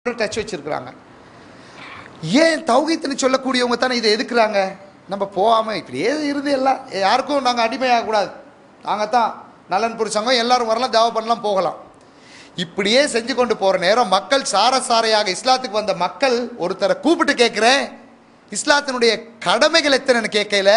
Touch வச்சிருக்கிறாங்க ஏன் தௌகீத்துன்னு சொல்லக்கூடியவங்க தானே இதை எதுக்குறாங்க நம்ம போகாம இப்படியே இருந்து எல்லாம் யாருக்கும் நாங்கள் அடிமையாகக்கூடாது நாங்கள் தான் நலன் புரிச்சவங்க எல்லாரும் வரலாம் தேவை பண்ணலாம் போகலாம் இப்படியே செஞ்சு கொண்டு போகிற நேரம் மக்கள் சாரசாரையாக இஸ்லாத்துக்கு வந்த மக்கள் ஒருத்தரை கூப்பிட்டு கேட்குறேன் இஸ்லாத்தினுடைய கடமைகள் எத்தனைன்னு கேட்கல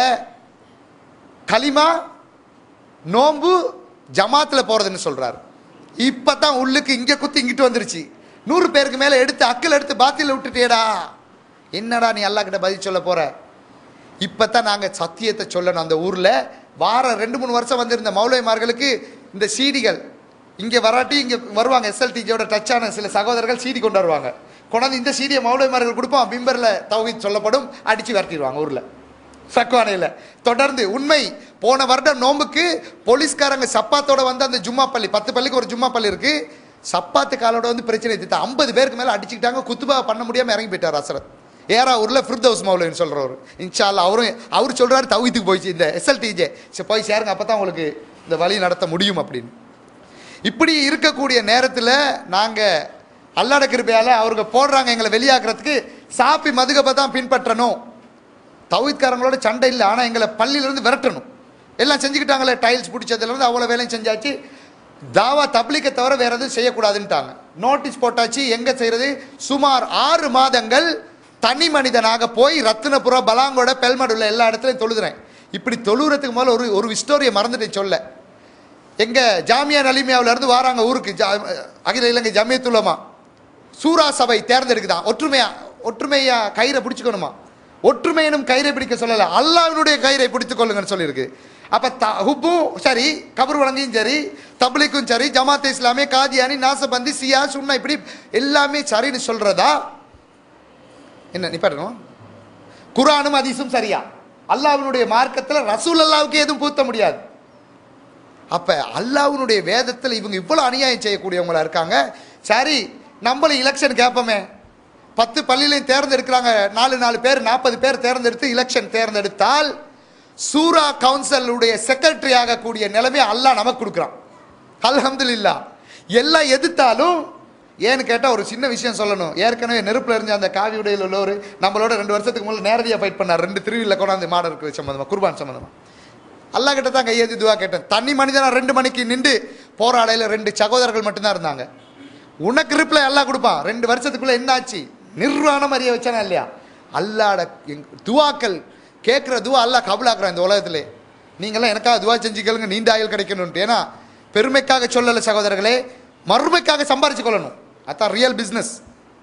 களிமா நோன்பு ஜமாத்தில் போகிறதுன்னு சொல்கிறார் இப்போ தான் உள்ளுக்கு இங்கே குத்தி இங்கிட்டு வந்துருச்சு நூறு பேருக்கு மேலே எடுத்து அக்கல் எடுத்து பாத்தியில் விட்டுட்டேடா என்னடா நீ அல்லாஹ் கிட்ட பதில் சொல்ல போற இப்போ தான் நாங்கள் சத்தியத்தை சொல்லணும் அந்த ஊரில் வாரம் ரெண்டு மூணு வருஷம் வந்திருந்த மௌலவிமார்களுக்கு இந்த சீடிகள் இங்கே வராட்டி இங்கே வருவாங்க எஸ்எல்டிஜியோட டச்சான சில சகோதரர்கள் சீடி கொண்டு வருவாங்க கொண்டாந்து இந்த சீடியை மௌலவிமார்கள் கொடுப்போம் பிம்பரில் தௌஹீத் சொல்லப்படும் அடித்து விரட்டிடுவாங்க ஊரில் சக்வானையில் தொடர்ந்து உண்மை போன வருடம் நோம்புக்கு போலீஸ்காரங்க சப்பாத்தோட வந்து அந்த ஜும்மா பள்ளி பத்து பள்ளிக்கு ஒரு ஜும்மா பள்ளி இருக்கு சப்பாத்து காலோட வந்து பிரச்சனை தீர்த்தா ஐம்பது பேருக்கு மேலே அடிச்சுக்கிட்டாங்க குத்துபா பண்ண முடியாமல் இறங்கி போயிட்டார் அசரத் ஏரா ஊரில் ஃபிர்தௌஸ் மௌலவின்னு சொல்கிறவர் இன்ஷா அல்லாஹ் அவரும் அவர் சொல்கிறாரு தவித்துக்கு போயிடுச்சு இந்த எஸ்எல்டிஜே சரி போய் சேருங்க அப்போ தான் உங்களுக்கு இந்த வழி நடத்த முடியும் அப்படின்னு இப்படி இருக்கக்கூடிய நேரத்தில் நாங்கள் அல்லாட கிருபையால் அவருக்கு போடுறாங்க எங்களை வெளியாக்குறதுக்கு சாப்பி மதுகப்பை தான் பின்பற்றணும் தவித்காரங்களோட சண்டை இல்லை ஆனால் எங்களை பள்ளியிலேருந்து விரட்டணும் எல்லாம் செஞ்சுக்கிட்டாங்களே டைல்ஸ் பிடிச்சதுலேருந்து அவ்வளோ வேலையும் செஞ்சாச்சு தாவா தப்லிக்கை தவிர வேற எதுவும் செய்யக்கூடாதுன்ட்டாங்க நோட்டீஸ் போட்டாச்சு எங்கே செய்கிறது சுமார் ஆறு மாதங்கள் தனி மனிதனாக போய் ரத்தினபுரம் பலாங்கோட பெல்மடுள்ள எல்லா இடத்துலையும் தொழுதுறேன் இப்படி தொழுகிறதுக்கு முதல்ல ஒரு ஒரு ஸ்டோரியை மறந்துட்டேன் சொல்ல எங்க ஜாமியா நலிமியாவுல இருந்து வாராங்க ஊருக்கு ஜா- அகில இலங்கை ஜமியத்துலமா சூரா சபை தேர்ந்தெடுக்குதான் ஒற்றுமையா ஒற்றுமையா கயிறை பிடிச்சுக்கணுமா ஒற்றுமையினும் கயிறை பிடிக்க சொல்லல அல்லாஹ்வினுடைய கயிறை பிடித்துக் கொள்ளுங்கன்னு சொல்லியிருக்கு அப்ப த ஹுப்பும் சரி கபர் வழங்கியும் சரி தப்லிக்கும் சரி ஜமாத் இஸ்லாமே காதியானி நாசபந்தி சியா சுன்னா இப்படி எல்லாமே சரின்னு சொல்றதா என்ன நிப்பாட்டணும் குரானும் ஹதீஸும் சரியா அல்லாஹ்வினுடைய மார்க்கத்தில் ரசூல் அல்லாவுக்கு எதுவும் பூத்த முடியாது அப்ப அல்லாஹ்வுடைய வேதத்தில் இவங்க இவ்வளவு அநியாயம் செய்யக்கூடியவங்களா இருக்காங்க சரி நம்மளும் எலெக்ஷன் கேட்போமே பத்து பள்ளியிலையும் தேர்ந்தெடுக்கிறாங்க நாலு நாலு பேர் நாற்பது பேர் தேர்ந்தெடுத்து எலெக்ஷன் தேர்ந்தெடுத்தால் சூரா கவுன்சிலுடைய செக்ரட்டரி ஆகக்கூடிய நிலைமை அல்லாஹ் நமக்கு கொடுக்குறான் அல்ஹம்துலில்லாஹ் எல்லாம் எதிர்த்தாலும் ஏன்னு கேட்டால் ஒரு சின்ன விஷயம் சொல்லணும் ஏற்கனவே நெருப்பில் எரிஞ்ச அந்த காவி உடையில் உள்ளவர் நம்மளோட ரெண்டு வருஷத்துக்கு முன்னாடி நேரடியாக ஃபைட் பண்ணார் ரெண்டு திருவிழில் கொண்டாந்து மாடு இருக்கிறது சம்மந்தமாக குர்பான் சம்மந்தமாக அல்லாஹ் கிட்ட தான் கையேந்தி துவா கேட்டேன் தனி மனிதனா ரெண்டு மணிக்கு நின்று போராடையில் ரெண்டு சகோதரர்கள் மட்டும்தான் இருந்தாங்க உனக்கு ரிப்ளை அல்லாஹ் கொடுப்பான் ரெண்டு வருஷத்துக்குள்ள என்னாச்சு நிர்வாணம் அறிய வச்சானா இல்லையா அல்லாட எங் துவாக்கள் கேட்குற துவா அல்லாஹ் கபுலாக்குறான் இந்த உலகத்திலே நீங்களாம் எனக்காக துவா செஞ்சு கேளுங்க நீண்ட ஆயுள் கிடைக்கணும்ட்டு ஏன்னா பெருமைக்காக சொல்லலை சகோதரர்களே மறுமைக்காக சம்பாரிச்சு கொள்ளணும் அதான் ரியல் பிஸ்னஸ்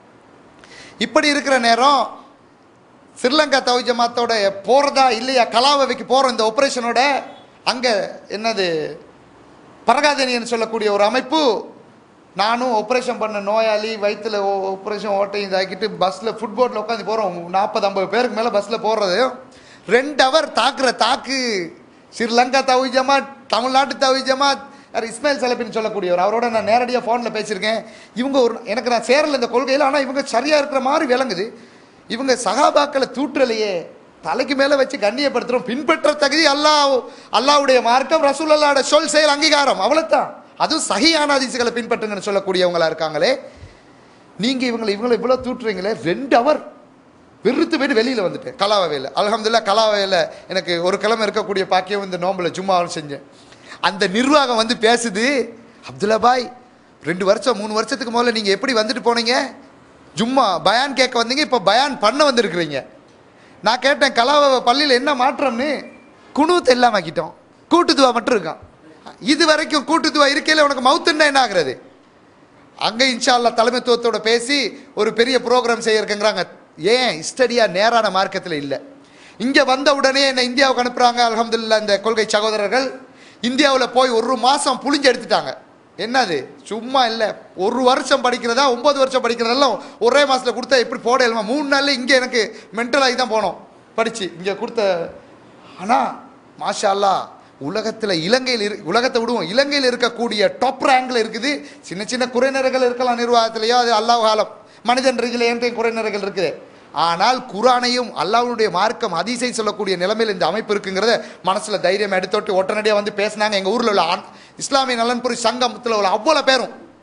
இப்படி இருக்கிற நேரம் ஸ்ரீலங்கா தவி ஜமாத்தோட போகிறதா இல்லையா கலாவவைக்கு போகிற இந்த ஆப்ரேஷனோட அங்கே என்னது பரகாதனியன்னு சொல்லக்கூடிய ஒரு அமைப்பு நானும் ஆப்ரேஷன் பண்ண நோயாளி வயிற்றுல ஆப்ரேஷன் ஓட்டையும் இதாக்கிட்டு பஸ்ஸில் ஃபுட்போர்டில் உட்காந்து போகிறோம் நாற்பது ஐம்பது பேருக்கு மேலே பஸ்ஸில் போடுறது ரெண்டு அவர் தாக்குற தாக்கு ஸ்ரீலங்கா தவி ஜமாத் தமிழ்நாட்டு தவி ஜமாத் யார் இஸ்மாயில் சலபின்னு சொல்லக்கூடியவர் அவரோட நான் நேரடியாக ஃபோனில் பேசியிருக்கேன் இவங்க ஒரு எனக்கு நான் சேரல இந்த கொள்கையில் ஆனால் இவங்க சரியாக இருக்கிற மாதிரி விளங்குது இவங்க சகாபாக்களை தூற்றலையே தலைக்கு மேலே வச்சு கண்ணியப்படுத்துகிறோம் பின்பற்ற தகுதி அல்லாஹ் அல்லாஹ்வுடைய மார்க்கம் ரசூல் அல்லாவோட சொல் செயல் அங்கீகாரம் அவ்வளோதான் அதுவும் சகியான அதிசுகளை பின்பற்றுங்கன்னு சொல்லக்கூடியவங்களா இருக்காங்களே நீங்கள் இவங்களை இவங்களை இவ்வளோ தூற்றுறீங்களே ரெண்டு அவர் வெறுத்து போயிட்டு வெளியில் வந்துட்டேன் கலாவையில் அல்ஹம்துலில்லாஹ் கலாவையில் எனக்கு ஒரு கிழமை இருக்கக்கூடிய பாக்கியம் இந்த நோம்பில் ஜும்மாவும் செஞ்சேன் அந்த நிர்வாகம் வந்து பேசுது அப்துல்லா பாய் ரெண்டு வருஷம் மூணு வருஷத்துக்கு முதல்ல நீங்கள் எப்படி வந்துட்டு போனீங்க ஜும்மா பயான் கேட்க வந்தீங்க இப்போ பயான் பண்ண வந்திருக்கிறீங்க நான் கேட்டேன் கலாவை பள்ளியில் என்ன மாற்றம்னு குணூத் எல்லாம் ஆக்கிட்டோம் கூட்டுத்துவா மட்டும் இருக்கான் இது வரைக்கும் கூட்டுத்துவா இருக்கையில் உனக்கு மவுத்துன்னா என்ன ஆகுறது அங்கே இன்ஷா அல்லாஹ் தலைமைத்துவத்தோட பேசி ஒரு பெரிய ப்ரோக்ராம் செய்ய இருக்குங்கிறாங்க ஏன் ஸ்டடியா நேரான மார்க்கத்தில் இல்லை இங்கே வந்த உடனே என்னை இந்தியாவுக்கு அனுப்புகிறாங்க அல்ஹம்துலில்லாஹ் இந்த கொள்கை சகோதரர்கள் இந்தியாவில் போய் ஒரு மாதம் புளிஞ்சு எடுத்துட்டாங்க என்னது சும்மா இல்லை ஒரு வருஷம் படிக்கிறதா ஒன்பது வருஷம் படிக்கிறதெல்லாம் ஒரே மாதத்தில் கொடுத்தா எப்படி போட இல்லாம மூணு நாள்ல இங்கே எனக்கு மென்டலாகி தான் போனோம் படித்து இங்கே கொடுத்த ஆனால் மாஷா அல்லாஹ் உலகத்தில் இலங்கையில் இரு உலகத்தை விடுவோம் இலங்கையில் இருக்கக்கூடிய டாப் ரேங்கில் இருக்குது சின்ன சின்ன குறைநிறைகள் இருக்கலாம் நிர்வாகத்திலேயோ அது அல்லாஹ் காலம் மனிதன் ரீதியிலேயும் குறைநிறைகள் இருக்குது ஆனால் குரானையும் அல்லாஹ்வுடைய மார்க்கம் அதிசை சொல்லக்கூடிய நிலைமையில் இந்த அமைப்பு இருக்குங்கிறத மனசில் தைரியம் எடுத்தோட்டு உடனடியாக வந்து பேசினாங்க எங்கள் ஊரில் உள்ள ஆண் இஸ்லாமிய நலன்புரி சங்கமத்தில் உள்ள அவ்வளோ பேரும்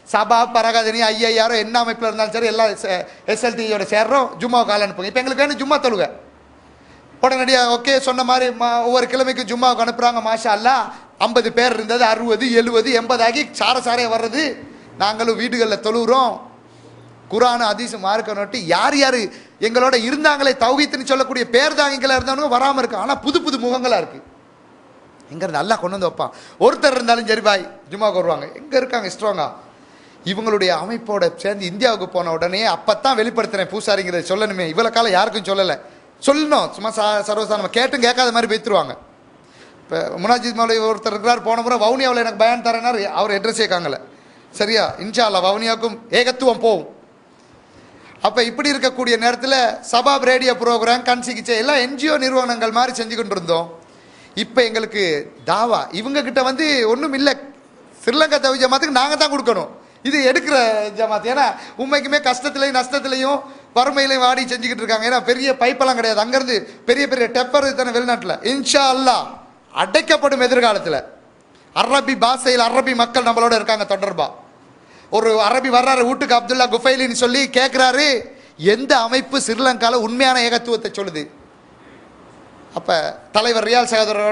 சபா பரகாதனி ஐயாயிரம் என்ன அமைப்பில் இருந்தாலும் சரி எல்லாம் எஸ்எல்டியோட சேர்றோம் ஜும்மா கால அனுப்புங்க இப்போ எங்களுக்கு வேணும் ஜும்மா தொழுக உடனடியாக ஓகே சொன்ன மாதிரி மா- ஒவ்வொரு கிழமைக்கு ஜும்மாவுக்கு அனுப்புகிறாங்க மாஷா அல்லா ஐம்பது பேர் இருந்தது அறுபது எழுபது எண்பது ஆகி சார சாரைய வர்றது நாங்களும் வீடுகளில் தொழுகிறோம் குரான் அதிசு மார்க்க நோட்டி யார் யார் எங்களோட இருந்தாங்களே தௌஹீத்துன்னு சொல்லக்கூடிய பேர் தாங்கிகளா இருந்தவங்க வராமல் இருக்கு ஆனால் புது புது முகங்களாக இருக்கு எங்க நல்லா கொண்டு வந்து வைப்பான் ஒருத்தர் இருந்தாலும் சரி பாய் ஜும்மாவுக்கு வருவாங்க எங்கே இருக்காங்க ஸ்ட்ராங்கா இவங்களுடைய அமைப்போட சேர்ந்து இந்தியாவுக்கு போன உடனே அப்பத்தான் வெளிப்படுத்துறேன் பூசாரிங்கிறத சொல்லணுமே இவ்வளோ காலம் யாருக்கும் சொல்லலை சொல்லணும் சும்மா சா சர்வசாதாரணமாக கேட்டும் கேட்காத மாதிரி பேத்துருவாங்க இப்போ முனாஜித் மௌலி ஒருத்தர் இருக்கிறார் போன முறை வவுனியாவில் எனக்கு பயன் தரேனார் அவர் அட்ரஸ் கேட்காங்கல்ல சரியா இன்ஷா அல்லாஹ் வவுனியாவுக்கும் ஏகத்துவம் போகும் அப்போ இப்படி இருக்கக்கூடிய நேரத்தில் சபாப் ரேடியோ ப்ரோக்ராம் கண் சிகிச்சை எல்லாம் என்ஜிஓ நிறுவனங்கள் மாதிரி செஞ்சு கொண்டு இருந்தோம் இப்போ எங்களுக்கு தாவா இவங்க கிட்ட வந்து ஒன்றும் இல்லை ஸ்ரீலங்கா தவி ஜமாத்துக்கு நாங்கள் தான் கொடுக்கணும் இது எடுக்கிற ஜமாத் ஏன்னா உண்மைக்குமே கஷ்டத்துலையும் நஷ்டத்துலையும் வறுமையிலையும் வாடி செஞ்சுக்கிட்டு இருக்காங்க ஏன்னா பெரிய பைப்பெல்லாம் கிடையாது அங்கேருந்து பெரிய பெரிய டெப்பர் தானே வெளிநாட்டில் இன்ஷா அல்லாஹ் அடைக்கப்படும் எதிர்காலத்தில் அரபி பாஷையில் அரபி மக்கள் நம்மளோட இருக்காங்க தொடர்பா ஒரு அரபி வர்றாரு வீட்டுக்கு அப்துல்லா குஃபைலின்னு சொல்லி கேட்குறாரு எந்த அமைப்பு ஸ்ரீலங்கால உண்மையான ஏகத்துவத்தை சொல்லுது அப்ப தலைவர் ரியால் சகோதரர்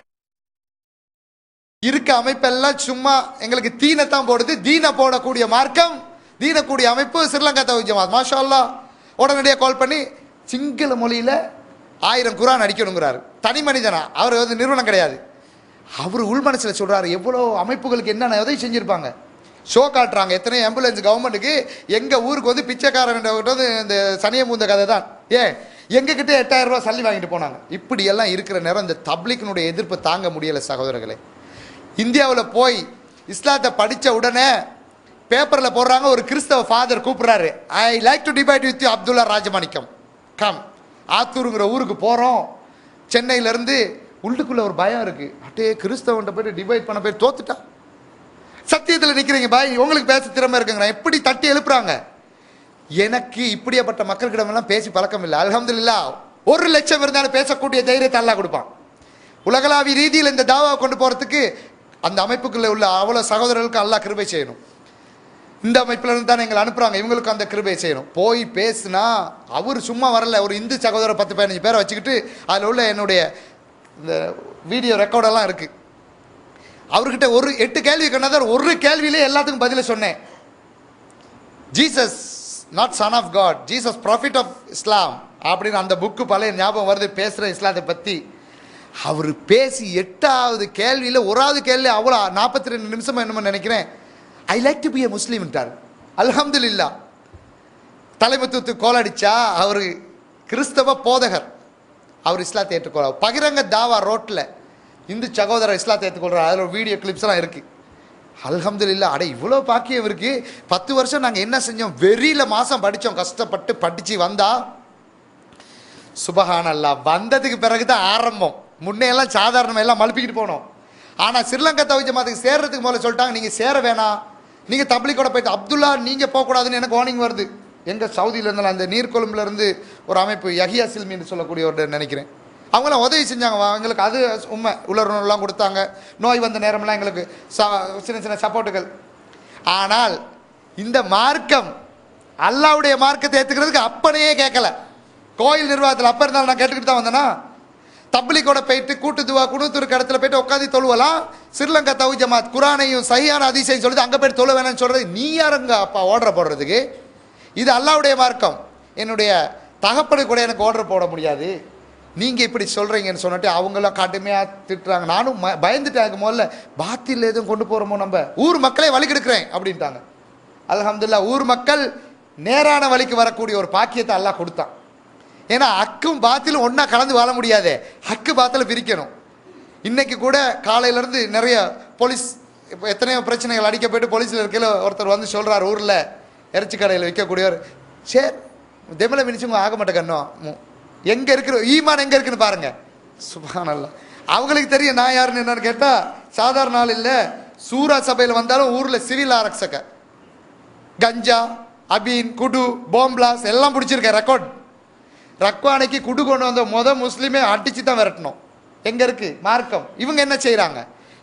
இருக்க அமைப்பெல்லாம் சும்மா எங்களுக்கு தீனைத்தான் போடுது தீனை போடக்கூடிய மார்க்கம் தீனக்கூடிய அமைப்பு ஸ்ரீலங்கா தவி ஜமாத் மாஷா அல்லாஹ் உடனடியாக கால் பண்ணி சிங்கள மொழியில ஆயிரம் குரான் அடிக்கணுங்கிறாரு தனி மனிதனா அவர் வந்து நிறுவனம் கிடையாது அவர் உள் மனசில் சொல்றாரு எவ்வளோ அமைப்புகளுக்கு என்னென்ன உதவி செஞ்சிருப்பாங்க ஷோ காட்டுறாங்க எத்தனை ஆம்புலன்ஸ் கவர்மெண்ட்டுக்கு எங்க ஊருக்கு வந்து பிச்சைக்காரன் வந்து இந்த சனிய மூந்த கதை தான் ஏன் எங்ககிட்ட எட்டாயிரம் ரூபாய் சல்லி வாங்கிட்டு போனாங்க இப்படி எல்லாம் இருக்கிற நேரம் இந்த தப்லிக்கினுடைய எதிர்ப்பு தாங்க முடியல சகோதரர்களே இந்தியாவில் போய் இஸ்லாத்தை படித்த உடனே பேப்பரில் போடுறாங்க ஒரு கிறிஸ்தவ ஃபாதர் கூப்பிடுறாரு I like to debate with Abdullah Rajamanickam come ஆத்தூருங்கிற ஊருக்கு போகிறோம் சென்னையிலேருந்து உள்ளுக்குள்ள ஒரு பயம் இருக்கு அட்டே கிறிஸ்தவன்ட்ட போயிட்டு டிபேட் பண்ண போய் தோத்துட்டா சத்தியத்தில் நிற்கிறீங்க பாய் உங்களுக்கு பேச திறமை இருக்குங்க எப்படி தட்டி எழுப்புறாங்க எனக்கு இப்படியாப்பட்ட மக்கள்கிட்டமெல்லாம் பேசி பழக்கம் இல்லை அல்ஹம்துலில்லாஹ் ஒரு லட்சம் இருந்தாலும் பேசக்கூடிய தைரியத்தை அல்லாஹ் கொடுப்பான் உலகளாவிய ரீதியில் இந்த தாவாவை கொண்டு போகிறதுக்கு அந்த அமைப்புக்குள்ளே உள்ள அவ்வளோ சகோதரர்களுக்கு அல்லாஹ் கிருபை செய்யணும் இந்த அமைப்பில் இருந்து தானே எங்களை அனுப்புகிறாங்க இவங்களுக்கு அந்த கிருபை செய்யணும் போய் பேசுனா அவர் சும்மா வரல ஒரு இந்து சகோதரர் பத்து பதினஞ்சு பேரை வச்சுக்கிட்டு அதில் உள்ள என்னுடைய இந்த வீடியோ ரெக்கார்டெல்லாம் இருக்குது அவர்கிட்ட ஒரு எட்டு கேள்வி கண்ணாதார் ஒரு கேள்வியிலே எல்லாத்துக்கும் பதில சொன்னேன் Jesus not son of God Jesus prophet of Islam அப்படின்னு அந்த புக்கு பழைய ஞாபகம் வருது பேசுகிற இஸ்லாத்தை பற்றி அவர் பேசி எட்டாவது கேள்வியில் ஒராவது கேள்வி அவ்வளோ நாற்பத்தி ரெண்டு நிமிஷம் என்னமோ நினைக்கிறேன் I like to be a முஸ்லீம்ட்டார் அல்ஹம்துலில்லா தலைமத்துவத்துக்கு கோலடிச்சா அவர் கிறிஸ்தவ போதகர் அவர் இஸ்லாத்தை ஏற்றுக்கொள்ள பகிரங்க தாவா ரோட்டில் இந்து சகோதரர் இஸ்லாத்தை ஏற்றுக்கொள்கிறார் அதில் ஒரு வீடியோ கிளிப்ஸ்லாம் இருக்குது அல்ஹம்துலில்லா அட இவ்வளோ பாக்கியம் இருக்கு பத்து வருஷம் நாங்கள் என்ன செஞ்சோம் வெறியில மாதம் படித்தோம் கஷ்டப்பட்டு படித்து வந்தா சுபஹானல்லா வந்ததுக்கு பிறகு தான் ஆரம்பம் முன்னையெல்லாம் சாதாரணமாக எல்லாம் மழுப்பிக்கிட்டு போனோம் ஆனால் ஸ்ரீலங்கா தவிஜ மாதத்துக்கு சேர்றதுக்கு முதல்ல சொல்லிட்டாங்க நீங்கள் சேர வேணாம் நீங்கள் தப்லிக்கோட போயிட்டு அப்துல்லா நீங்கள் போகக்கூடாதுன்னு எனக்கு வார்னிங் வருது எங்கள் சவுதியில இருந்தாலும் அந்த நீர்கொழும்புல இருந்து ஒரு அமைப்பு யஹியா சில்மின்னு சொல்லக்கூடிய ஒரு நினைக்கிறேன் அவங்களாம் உதவி செஞ்சாங்க வா- எங்களுக்கு அது உண்மை உலர்லாம் கொடுத்தாங்க நோய் வந்த நேரம்லாம் எங்களுக்கு ச- சின்ன சின்ன சப்போர்ட்டுகள் ஆனால் இந்த மார்க்கம் அல்லாவுடைய மார்க்கத்தை ஏற்றுக்கிறதுக்கு அப்பனையே கேட்கல கோயில் நிர்வாகத்தில் அப்போ இருந்தாலும் நான் கேட்டுக்கிட்டு தான் வந்தேனா தப்லிக்கோட போயிட்டு கூட்டு துவா குணுத்துருக்கு இடத்துல போயிட்டு உட்காந்து தொழுவலாம் ஸ்ரீலங்கா தவு ஜமாத் குரானையும் சரியான அதிசயம் சொல்லுது அங்கே போயிட்டு தொழ வேணாம்னு சொல்கிறது நீ யாருங்க அப்பா ஆர்டர் போடுறதுக்கு இது அல்லாவுடைய மார்க்கம் என்னுடைய தகப்பனு கூட எனக்கு ஆர்டர் போட முடியாது நீங்கள் இப்படி சொல்கிறீங்கன்னு சொன்னிட்டு அவங்களாம் கடுமையாக திட்டுறாங்க நானும் ம- பயந்துட்டேன் அதுக்கு முதல்ல பாத்தில் எதுவும் கொண்டு போகிறோமோ நம்ம ஊர் மக்களே வழி கெடுக்கிறேன் அப்படின்ட்டாங்க அல்ஹம்துலில்லாஹ் ஊர் மக்கள் நேரான வழிக்கு வரக்கூடிய ஒரு பாக்கியத்தை அல்லாஹ் கொடுத்தான் ஏன்னா அக்கும் பாத்திலும் ஒன்றா கலந்து வாழ முடியாதே ஹக்கு பாத்தில் பிரிக்கணும் இன்னைக்கு கூட காலையிலேருந்து நிறைய போலீஸ் இப்போ எத்தனையோ பிரச்சனைகள் அடிக்க போயிட்டு போலீஸில் இருக்கையில் ஒருத்தர் வந்து சொல்கிறார் ஊரில் இறைச்சி கடையில் விற்கக்கூடியவர் சரி தெமில மினிச்சுங்க ஆக மாட்டேங்கன்னோ எங்கே இருக்கிற ஈமான் எங்கே இருக்குன்னு பாருங்க சுபானல்ல அவங்களுக்கு தெரியும் நான் யாருன்னு என்னன்னு கேட்டால் சாதாரண ஆள் இல்லை சூரா சபையில் வந்தாலும் ஊரில் சிவில் ஆரக்ஷக கஞ்சா அபீன் குடு போம்ப்ளாஸ் எல்லாம் பிடிச்சிருக்கேன் ரெக்கார்ட் ரக்வானைக்கு குடு கொண்டு வந்த முத முஸ்லீமே அடிச்சு தான் விரட்டணும் எங்க இருக்கு மார்க்கம் இவங்க என்ன செய்றாங்க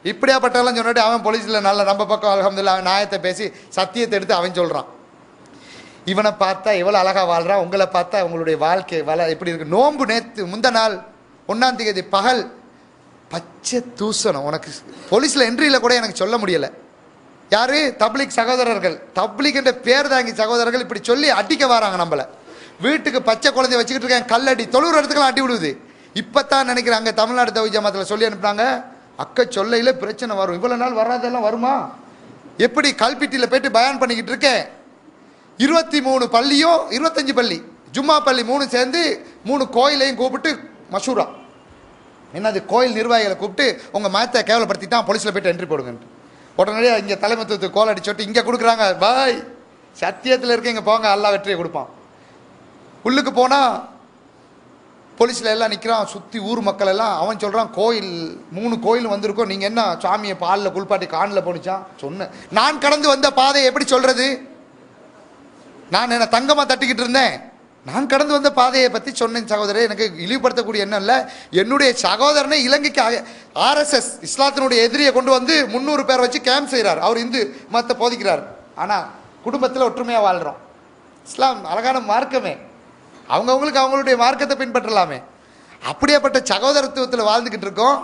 இப்படியாப்பட்டெல்லாம் சொன்னாட்டு அவன் போலீஸில் நல்ல நம்ம பக்கம் அலமதுல்லா அவன் நியாயத்தை பேசி சத்தியத்தை எடுத்து அவன் சொல்கிறான் இவனை பார்த்தா எவ்வளோ அழகாக வாழ்கிறான் உங்களை பார்த்தா உங்களுடைய வாழ்க்கை வள எப்படி இருக்கு நோன்பு நேற்று முந்த நாள் ஒன்றாம் தேதி பகல் பச்சை தூசணம் உனக்கு போலீஸில் என்ட்ரியில் கூட எனக்கு சொல்ல முடியலை யாரு தப்லிக் சகோதரர்கள் தப்லிக் என்ற பேர் தாங்கி சகோதரர்கள் இப்படி சொல்லி அடிக்க வராங்க நம்மள வீட்டுக்கு பச்சை குழந்தைய வச்சுக்கிட்டு இருக்கேன் கல்லடி தொழுற இடத்துக்குலாம் அடி விடுது இப்பதான் நினைக்கிறாங்க தமிழ்நாடு தவி ஜமாத்தில் சொல்லி அனுப்புனாங்க அக்க சொல்லையில பிரச்சனை வரும் இவ்வளவு நாள் வராதெல்லாம் வருமா எப்படி கல்பிட்டியில் போயிட்டு பயான் பண்ணிக்கிட்டு இருக்கேன் இருபத்தி மூணு பள்ளியும் இருபத்தஞ்சு பள்ளி ஜும்மா பள்ளி மூணு சேர்ந்து மூணு கோயிலையும் கூப்பிட்டு மசூரா என்னது கோயில் நிர்வாகிகளை கூப்பிட்டு உங்கள் மதத்தை கேவலப்படுத்திட்டான் போலீஸில் போயிட்டு என்ட்ரி போடுங்கன்ட்டு உடனடியாக இங்கே தலைமத்துவத்துக்கு கோல் அடிச்சு விட்டு இங்கே கொடுக்குறாங்க பாய் சத்தியத்தில் இருக்க இங்கே போங்க அல்லா வெற்றியை கொடுப்பான் உள்ளுக்கு போனால் போலீஸில் எல்லாம் நிற்கிறான் சுற்றி ஊர் மக்கள் எல்லாம் அவன் சொல்கிறான் கோயில் மூணு கோயில் வந்திருக்கோம் நீங்கள் என்ன சாமியை பாலில் குளிப்பாட்டி காணில் போனிச்சான் சொன்னேன் நான் கடந்து வந்த பாதையை எப்படி சொல்கிறது நான் என்ன தங்கமாக தட்டிக்கிட்டு இருந்தேன் நான் கடந்து வந்த பாதையை பற்றி சொன்னேன் சகோதரர் எனக்கு இழிவுபடுத்தக்கூடிய எண்ணம் இல்லை என்னுடைய சகோதரனை இலங்கைக்கு ஆர்எஸ்எஸ் இஸ்லாத்தினுடைய எதிரியை கொண்டு வந்து முந்நூறு பேர் வச்சு கேம்ப் செய்கிறார் அவர் இந்து மதத்தை போதிக்கிறார் ஆனால் குடும்பத்தில் ஒற்றுமையாக வாழ்கிறோம் இஸ்லாம் அழகான மார்க்கமே அவங்கவுங்களுக்கு அவங்களுடைய மார்க்கத்தை பின்பற்றலாமே அப்படியாப்பட்ட சகோதரத்துவத்தில் வாழ்ந்துக்கிட்டு இருக்கோம்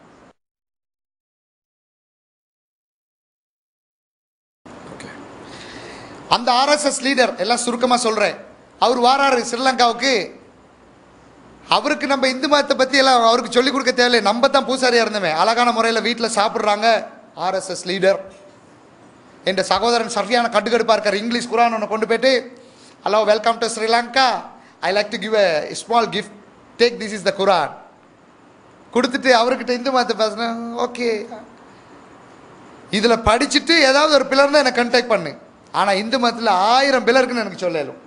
அந்த ஆர்எஸ்எஸ் லீடர் எல்லாம் சுருக்கமாக சொல்கிறேன் அவர் வாராரு ஸ்ரீலங்காவுக்கு அவருக்கு நம்ம இந்து மதத்தை பற்றி எல்லாம் அவருக்கு சொல்லிக் கொடுக்க தேவையில்லை நம்ம தான் பூசாரியாக இருந்தோமே அழகான முறையில் வீட்டில் சாப்பிட்றாங்க ஆர்எஸ்எஸ் லீடர் என்ற சகோதரன் சரியான கட்டுக்கடுப்பாக இருக்கார் இங்கிலீஷ் குரான் ஒன்று கொண்டு போயிட்டு hello welcome to Sri Lanka I like to give a small gift take this is the Quran கொடுத்துட்டு அவர்கிட்ட இந்து மதத்தை பேசுனேன் ஓகே இதில் படிச்சுட்டு ஏதாவது ஒரு பிள்ளர் தான் என்னை கண்டாக்ட் பண்ணு ஆனால் இந்து மதத்தில் ஆயிரம் பிள்ளை இருக்குன்னு எனக்கு சொல்லலும்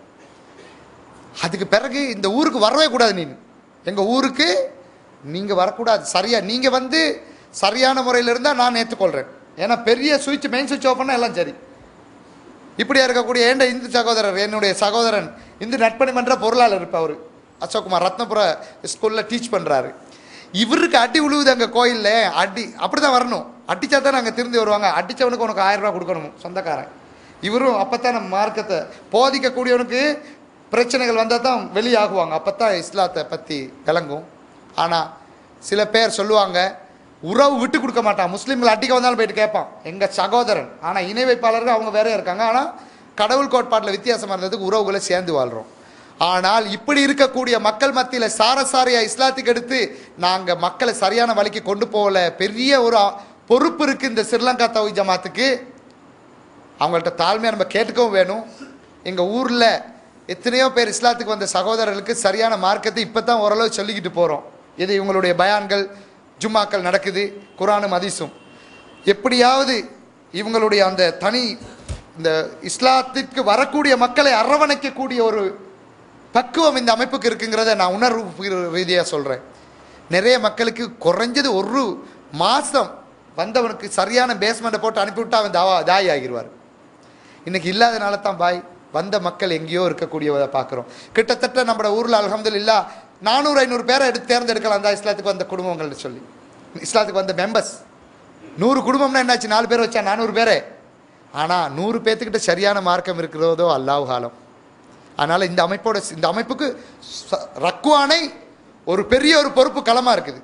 அதுக்கு பிறகு இந்த ஊருக்கு வரவே கூடாது நீ எங்கள் ஊருக்கு நீங்கள் வரக்கூடாது சரியா நீங்கள் வந்து சரியான முறையில் இருந்தால் நான் ஏற்றுக்கொள்கிறேன் ஏன்னா பெரிய சுவிட்ச் மெயின் சுவிட்ச் ஓப்பன் எல்லாம் சரி இப்படியா இருக்கக்கூடிய ஏண்ட இந்து சகோதரர் என்னுடைய சகோதரன் இந்து நட்பணி மன்ற பொருளாளர் இருப்பார் அவர் அசோக்குமார் ரத்னபுர ஸ்கூலில் டீச் பண்ணுறாரு இவருக்கு அடி உழுவுது அங்கே கோயிலில் அடி அப்படி தான் வரணும் அடித்தா தான் நாங்கள் திருந்தி வருவாங்க அடித்தவனுக்கு உனக்கு ஆயிரம் ரூபா கொடுக்கணும் சொந்தக்காரன் இவரும் அப்போ தான் நம்ம மார்க்கத்தை போதிக்கக்கூடியவனுக்கு பிரச்சனைகள் வந்தால் தான் வெளியாகுவாங்க அப்போ தான் இஸ்லாத்தை பற்றி விளங்கும் ஆனால் சில பேர் சொல்லுவாங்க உறவு விட்டு கொடுக்க மாட்டான் முஸ்லீம்கள் அடிக்க வந்தாலும் போயிட்டு கேட்பான் எங்கள் சகோதரன் ஆனால் இணை வைப்பாளர்கள் அவங்க வேற இருக்காங்க ஆனால் கடவுள் கோட்பாட்டில் வித்தியாசமாக இருந்ததுக்கு உறவுகளை சேர்ந்து வாழ்கிறோம் ஆனால் இப்படி இருக்கக்கூடிய மக்கள் மத்தியில் சாரசாரியா இஸ்லாத்துக்கு எடுத்து நாங்கள் மக்களை சரியான வழிக்கு கொண்டு போகல பெரிய ஒரு அ- பொறுப்பு இருக்குது இந்த ஸ்ரீலங்கா தவி ஜமாத்துக்கு அவங்கள்ட்ட தாழ்மையாக நம்ம கேட்டுக்கவும் வேணும் எங்கள் ஊரில் எத்தனையோ பேர் இஸ்லாத்துக்கு வந்த சகோதரர்களுக்கு சரியான மார்க்கத்தை இப்போ தான் ஓரளவு சொல்லிக்கிட்டு போகிறோம் இது இவங்களுடைய பயான்கள் ஜும்மாக்கள் நடக்குது குரானும் ஹதீஸும் எப்படியாவது இவங்களுடைய அந்த தனி இந்த இஸ்லாத்திற்கு வரக்கூடிய மக்களை அரவணைக்கக்கூடிய ஒரு பக்குவம் இந்த அமைப்புக்கு இருக்குங்கிறத நான் உணர்வு ரீதியாக சொல்கிறேன் நிறைய மக்களுக்கு குறைஞ்சது ஒரு மாதம் வந்தவனுக்கு சரியான பேஸ்மெண்ட்டை போட்டு அனுப்பிவிட்டா அவன் தாவா தாய் ஆகிடுவார் இன்னைக்கு இல்லாதனால தான் பாய் வந்த மக்கள் எங்கேயோ இருக்கக்கூடியதை பார்க்குறோம் கிட்டத்தட்ட நம்ம ஊரில் அல்ஹம்துலில்லா நானூறு ஐநூறு பேரை எடுத்து தேர்ந்தெடுக்கலாம் தான் இஸ்லாத்துக்கு வந்த குடும்பங்கள்னு சொல்லி இஸ்லாத்துக்கு வந்த மெம்பர்ஸ் நூறு குடும்பம்னா என்னாச்சு நாலு பேர் வச்சா நானூறு பேரே ஆனால் நூறு பேர்த்துக்கிட்ட சரியான மார்க்கம் இருக்கிறதோ அல்லாஹ் காலம் அதனால் இந்த அமைப்போட இந்த அமைப்புக்கு ச- ரக்குவானை ஒரு பெரிய ஒரு பொறுப்பு களமாக இருக்குது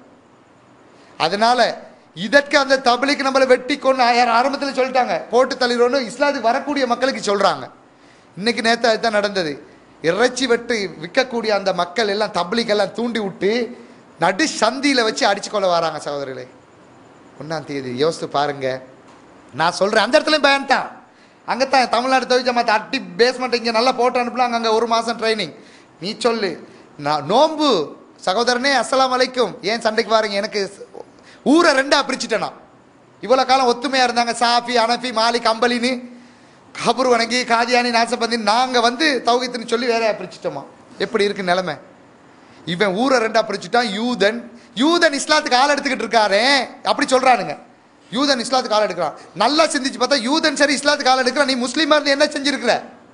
அதனால இதற்கு அந்த தபிலிக்கு நம்மளை வெட்டி கொண்டு ஆரம்பத்தில் சொல்லிட்டாங்க போட்டு தள்ளிடுவோன்னு இஸ்லாத்துக்கு வரக்கூடிய மக்களுக்கு சொல்கிறாங்க இன்னைக்கு நேற்று அதுதான் நடந்தது இறைச்சி வெட்டு விற்கக்கூடிய அந்த மக்கள் எல்லாம் தபிலிக்கெல்லாம் தூண்டி விட்டு நடு சந்தியில் வச்சு அடிச்சு கொள்ள வராங்க சகோதரர்களே ஒன்றாம் தேதி யோசித்து பாருங்க நான் சொல்கிறேன் அந்த இடத்துலையும் பயன் தான் அங்கே தான் தமிழ்நாடு தொழில் மற்ற அட்டி பேஸ்மெண்ட் இங்கே நல்லா போட்டு அனுப்பலாம் அங்கே ஒரு மாதம் ட்ரைனிங் நீ சொல்லு நான் நோன்பு சகோதரனே அஸ்ஸலாமு அலைக்கும் ஏன் சண்டைக்கு வாரீங்க எனக்கு ஊரை ரெண்டா பிரிச்சுட்டேனா இவ்வளோ காலம் ஒத்துமையாக இருந்தாங்க சாஃபி அனஃபி மாலிக் அம்பலின்னு கபர் வணங்கி காதியானி நாசபந்தி நாங்கள் வந்து தௌகித்துன்னு சொல்லி வேறையா பிரிச்சுட்டோமா எப்படி இருக்கு நிலைமை இவன் ஊரை ரெண்டா பிரிச்சுட்டான் யூதன் யூதன் இஸ்லாத்துக்கு ஆள் எடுத்துக்கிட்டு இருக்காரே அப்படி சொல்றானுங்க யூதன் இஸ்லாத்துக்கு ஆள் எடுக்கிறான் நல்லா சிந்திச்சு பார்த்தா யூதன் சரி இஸ்லாத்துக்கு ஆள் எடுக்கிறான் நீ முஸ்லீமா இருந்து என்ன செஞ்சிருக்கிற